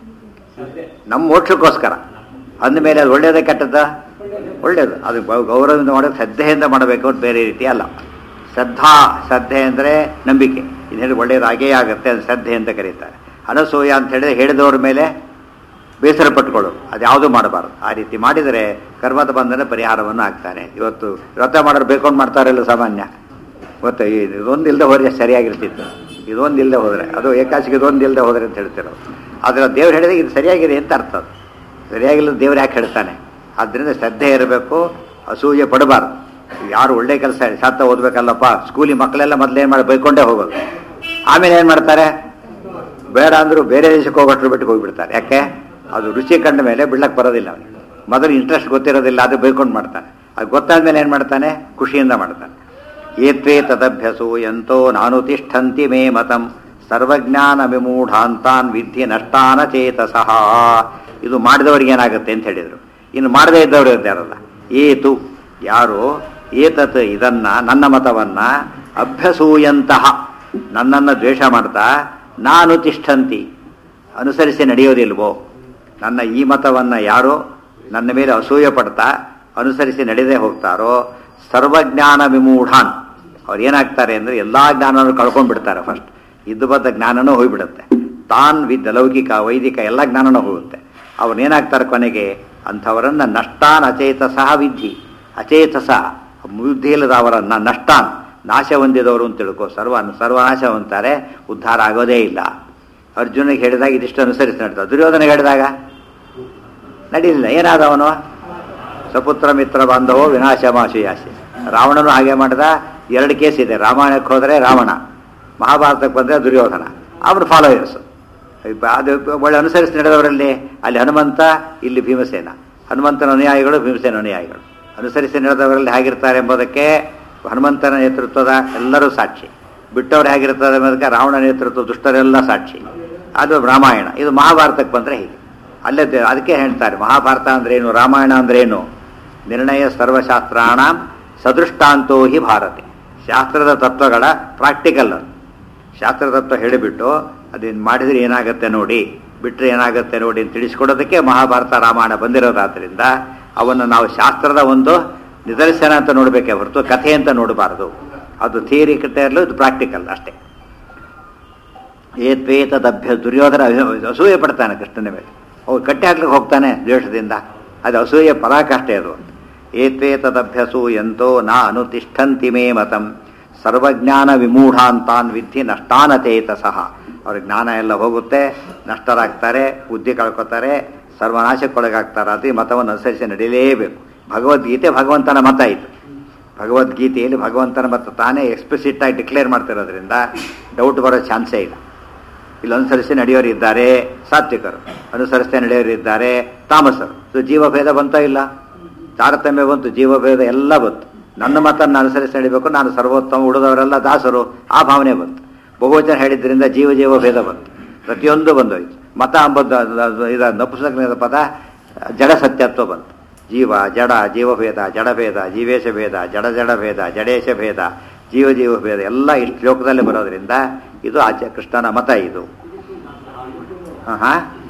ನಮ್ಮ ಮೋಕ್ಷಕ್ಕೋಸ್ಕರ ಅಂದಮೇಲೆ ಅದು ಒಳ್ಳೇದೇ ಕೆಟ್ಟದ್ದ ಒಳ್ಳೇದು ಅದು ಗೌ- ಗೌರವದಿಂದ ಮಾಡೋದು ಶ್ರದ್ಧೆಯಿಂದ ಮಾಡಬೇಕು ಅಂತ ಬೇರೆ ರೀತಿ ಅಲ್ಲ ಶ್ರದ್ಧಾ ಶ್ರದ್ಧೆ ಅಂದರೆ ನಂಬಿಕೆ ಇದು ಹೇಳಿ ಒಳ್ಳೇದಾಗೇ ಆಗುತ್ತೆ ಅದು ಶ್ರದ್ಧೆ ಅಂತ ಕರೀತಾರೆ ಅನಸೂಯ ಅಂತ ಹೇಳಿದ್ರೆ ಹೇಳಿದವ್ರ ಮೇಲೆ ಬೇಸರ ಪಟ್ಕೊಳ್ಳೋದು ಅದು ಯಾವುದೂ ಮಾಡಬಾರ್ದು ಆ ರೀತಿ ಮಾಡಿದರೆ ಕರ್ಮದ ಬಂಧನ ಪರಿಹಾರವನ್ನು ಆಗ್ತಾನೆ ಇವತ್ತು ವ್ರತ ಮಾಡೋರು ಬೇಕೊಂಡು ಮಾಡ್ತಾರಲ್ಲ ಸಾಮಾನ್ಯ ಗೊತ್ತಾ ಈ- ಇದೊಂದು ಇಲ್ಲದೆ ಹೋದ್ರೆ ಸರಿಯಾಗಿರ್ತಿತ್ತು ಇದೊಂದು ಇಲ್ಲದೆ ಹೋದರೆ ಅದು ಏಕಾಶಿಗೆ ಇದೊಂದು ಇಲ್ಲದೆ ಹೋದ್ರೆ ಅಂತ ಹೇಳ್ತಿರೋ ಆದರೆ ದೇವ್ರು ಹೇಳಿದಾಗ ಇದು ಸರಿಯಾಗಿದೆ ಅಂತ ಅರ್ಥ ಅದು ಸರಿಯಾಗಿಲ್ಲ ದೇವ್ರು ಯಾಕೆ ಹೇಳ್ತಾನೆ ಆದ್ದರಿಂದ ಶ್ರದ್ಧೆ ಇರಬೇಕು ಅಸೂಯೆ ಪಡಬಾರ್ದು ಯಾರು ಒಳ್ಳೆ ಕೆಲಸ ಶಾಸ್ತ್ರ ಓದ್ಬೇಕಲ್ಲಪ್ಪ ಸ್ಕೂಲಿಗೆ ಮಕ್ಕಳೆಲ್ಲ ಮೊದಲೇನು ಮಾಡಿ ಬೈಕೊಂಡೇ ಹೋಗೋದು ಆಮೇಲೆ ಏನು ಮಾಡ್ತಾರೆ ಬೇಡ ಅಂದರೂ ಬೇರೆ ದೇಶಕ್ಕೆ ಹೋಗೋಷ್ಟ್ರ ಬಿಟ್ಟು ಹೋಗ್ಬಿಡ್ತಾರೆ ಯಾಕೆ ಅದು ರುಚಿ ಕಂಡ ಮೇಲೆ ಬಿಡ್ಲಕ್ಕೆ ಬರೋದಿಲ್ಲ ಅವನಿಗೆ ಮೊದಲು ಇಂಟ್ರೆಸ್ಟ್ ಗೊತ್ತಿರೋದಿಲ್ಲ ಅದು ಬೈಕೊಂಡು ಮಾಡ್ತಾನೆ ಅದು ಗೊತ್ತಾದ ಮೇಲೆ ಏನು ಮಾಡ್ತಾನೆ ಖುಷಿಯಿಂದ ಮಾಡ್ತಾನೆ ಏತ್ವೇ ತದಭ್ಯಸು ಎಂತೋ ನಾನು ತಿಷ್ಠಂತಿ ಮೇ ಮತಂ ಸರ್ವಜ್ಞಾನ ವಿಮೂಢಾಂತಾನ್ ವಿದ್ಯೆ ನಷ್ಟಾನ ಚೇತಸಃ ಇದು ಮಾಡಿದವರಿಗೆ ಏನಾಗುತ್ತೆ ಅಂತ ಹೇಳಿದರು ಇನ್ನು ಮಾಡದೇ ಇದ್ದವರು ಇದ್ದಾರಲ್ಲ ಏತು ಯಾರು ಏತತ್ ಇದನ್ನ ನನ್ನ ಮತವನ್ನ ಅಭ್ಯಸೂಯಂತಹ ನನ್ನನ್ನು ದ್ವೇಷ ಮಾಡ್ತಾ ನಾನು ತಿಷ್ಠಂತಿ ಅನುಸರಿಸಿ ನಡೆಯೋದಿಲ್ವೋ ನನ್ನ ಈ ಮತವನ್ನು ಯಾರು ನನ್ನ ಮೇಲೆ ಅಸೂಯೆ ಪಡ್ತಾ ಅನುಸರಿಸಿ ನಡೆದೇ ಹೋಗ್ತಾರೋ ಸರ್ವಜ್ಞಾನ ವಿಮೂಢಾನ್ ಅವ್ರು ಏನಾಗ್ತಾರೆ ಅಂದರೆ ಎಲ್ಲ ಜ್ಞಾನವನ್ನು ಕಳ್ಕೊಂಡು ಬಿಡ್ತಾರೆ ಫಸ್ಟ್ ಇದ್ದು ಬದ್ದ ಜ್ಞಾನನೂ ಹೋಗ್ಬಿಡುತ್ತೆ ತಾನ್ ವಿದ್ಯ ಲೌಕಿಕ ವೈದಿಕ ಎಲ್ಲ ಜ್ಞಾನನೂ ಹೋಗುತ್ತೆ ಅವನೇನಾಗ್ತಾರೆ ಕೊನೆಗೆ ಅಂಥವರನ್ನ ನಷ್ಟಾನ್ ಅಚೇತಸಃ ವಿಧಿ ಅಚೇತಸ ಬುದ್ಧಿ ಇಲ್ಲದ ಅವರನ್ನ ನಷ್ಟಾನ್ ನಾಶ ಹೊಂದಿದವರು ಅಂತ ತಿಳ್ಕೊ ಸರ್ವ ಸರ್ವನಾಶ ಹೊಂತಾರೆ ಉದ್ಧಾರ ಆಗೋದೇ ಇಲ್ಲ ಅರ್ಜುನಿಗೆ ಹೇಳಿದಾಗ ಇದಿಷ್ಟು ಅನುಸರಿಸಿ ನಡ್ದ ದುರ್ಯೋಧನಿಗೆ ಹೇಳಿದಾಗ ನಡೀಲಿಲ್ಲ ಏನಾದ ಅವನು ಸಪುತ್ರ ಮಿತ್ರ ಬಾಂಧವೋ ವಿನಾಶ ಮಾಶುಯಾಶಿ ರಾವಣನು ಹಾಗೆ ಮಾಡಿದ ಎರಡು ಕೇಸ್ ಇದೆ ರಾಮಾಯಣಕ್ಕೆ ಹೋದರೆ ರಾವಣ ಮಹಾಭಾರತಕ್ಕೆ ಬಂದರೆ ದುರ್ಯೋಧನ ಅವರು ಫಾಲೋಯರ್ಸ್ ಅದು ಒಳ್ಳೆ ಅನುಸರಿಸಿ ನಡೆದವರಲ್ಲಿ ಅಲ್ಲಿ ಹನುಮಂತ ಇಲ್ಲಿ ಭೀಮಸೇನ ಹನುಮಂತನ ಅನುಯಾಯಿಗಳು ಭೀಮಸೇನ ಅನುಯಾಯಿಗಳು ಅನುಸರಿಸಿ ನಡೆದವರಲ್ಲಿ ಹೇಗಿರ್ತಾರೆ ಎಂಬುದಕ್ಕೆ ಹನುಮಂತನ ನೇತೃತ್ವದ ಎಲ್ಲರೂ ಸಾಕ್ಷಿ ಬಿಟ್ಟವ್ರು ಹೇಗಿರ್ತದೆ ಎಂಬುದಕ್ಕೆ ರಾವಣ ನೇತೃತ್ವ ದುಷ್ಟರೆಲ್ಲ ಸಾಕ್ಷಿ ಅದು ರಾಮಾಯಣ ಇದು ಮಹಾಭಾರತಕ್ಕೆ ಬಂದರೆ ಹೀಗೆ ಅಲ್ಲೇ ದೆ- ಅದಕ್ಕೆ ಹೇಳ್ತಾರೆ ಮಹಾಭಾರತ ಅಂದ್ರೇನು ರಾಮಾಯಣ ಅಂದ್ರೇನು ನಿರ್ಣಯ ಸರ್ವಶಾಸ್ತ್ರಾಣ ಸದೃಷ್ಟಾಂತೋ ಹಿ ಭಾರತೆ ಶಾಸ್ತ್ರದ ತತ್ವಗಳ ಪ್ರಾಕ್ಟಿಕಲ್ ಅದು ಶಾಸ್ತ್ರ ತತ್ವ ಹೇಳಿಬಿಟ್ಟು ಅದನ್ನು ಮಾಡಿದರೆ ಏನಾಗುತ್ತೆ ನೋಡಿ ಬಿಟ್ಟರೆ ಏನಾಗುತ್ತೆ ನೋಡಿ ಅಂತ ತಿಳಿಸ್ಕೊಡೋದಕ್ಕೆ ಮಹಾಭಾರತ ರಾಮಾಯಣ ಬಂದಿರೋದಾದ್ರಿಂದ ಅವನ್ನು ನಾವು ಶಾಸ್ತ್ರದ ಒಂದು ನಿದರ್ಶನ ಅಂತ ನೋಡಬೇಕೇ ಹೊರತು ಕಥೆ ಅಂತ ನೋಡಬಾರದು ಅದು ಥಿಯರಿ ಇರಲು ಇದು ಪ್ರಾಕ್ಟಿಕಲ್ ಅಷ್ಟೇ ಏತ್ವೇತದಭ್ಯ ದುರ್ಯೋಧನ ಅಭಿ- ಅಸೂಯೆ ಪಡ್ತಾನೆ ಕೃಷ್ಣನ ಮೇಲೆ ಅವ್ರು ಕಟ್ಟಿ ಹಾಕ್ಲಿಕ್ಕೆ ಹೋಗ್ತಾನೆ ದ್ವೇಷದಿಂದ ಅದು ಅಸೂಯೆ ಪರಾಕಾಷ್ಠೆ ಅದು ಏತ್ವೇತದಭ್ಯಸು ಎಂತೋ ನಾ ಅನುತಿಷ್ಠಂತಿ ಮೇ ಮತಂ ಸರ್ವಜ್ಞಾನ ವಿಮೂಢಾಂತಾನ್ ವಿಧಿ ನಷ್ಟಾನಚೇತಸಃ ಅವ್ರ ಜ್ಞಾನ ಎಲ್ಲ ಹೋಗುತ್ತೆ ನಷ್ಟರಾಗ್ತಾರೆ ಬುದ್ಧಿ ಕಳ್ಕೊತಾರೆ ಸರ್ವನಾಶಕ್ಕೊಳಗಾಗ್ತಾರೆ ಅದು ಈ ಮತವನ್ನು ಅನುಸರಿಸಿ ನಡೀಲೇಬೇಕು ಭಗವದ್ಗೀತೆ ಭಗವಂತನ ಮತ ಇದು ಭಗವದ್ಗೀತೆಯಲ್ಲಿ ಭಗವಂತನ ಮತ ತಾನೇ ಎಕ್ಸ್ಪ್ಲಿಸಿಟ್ ಆಗಿ ಡಿಕ್ಲೇರ್ ಮಾಡ್ತಿರೋದ್ರಿಂದ ಡೌಟ್ ಬರೋ ಚಾನ್ಸೇ ಇಲ್ಲ ಇಲ್ಲಿ ಅನುಸರಿಸಿ ನಡೆಯೋರು ಇದ್ದಾರೆ ಸಾತ್ವಿಕರು ಅನುಸರಿಸಿ ನಡೆಯೋರು ಇದ್ದಾರೆ ತಾಮಸರು ಸೊ ಜೀವಭೇದ ಬಂತೋ ಇಲ್ಲ ತಾರತಮ್ಯ ಬಂತು ಜೀವಭೇದ ಎಲ್ಲ ಬಂತು ನನ್ನ ಮತನ್ನು ಅನುಸರಿಸಿ ನಡಿಬೇಕು ನಾನು ಸರ್ವೋತ್ತಮ ಉಳಿದವರೆಲ್ಲ ದಾಸರು ಆ ಭಾವನೆ ಬಂತು ಬಹುವಚನ ಹೇಳಿದ್ರಿಂದ ಜೀವ ಜೀವ ಭೇದ ಬಂತು ಪ್ರತಿಯೊಂದು ಬಂದೋಯ್ತು ಮತ ಅಂಬದ್ದು ಇದ ನಪುಸಕದ ಪದ ಜಡ ಸತ್ಯತ್ವ ಬಂತು ಜೀವ ಜಡ ಜೀವಭೇದ ಜಡಭೇದ ಜೀವೇಶ ಭೇದ ಜಡ ಜಡ ಭೇದ ಜಡೇಶ ಭೇದ ಜೀವ ಜೀವ ಭೇದ ಎಲ್ಲ ಈ ಶ್ಲೋಕದಲ್ಲಿ ಬರೋದ್ರಿಂದ ಇದು ಆಚೆ ಕೃಷ್ಣನ ಮತ ಇದು ಹಾ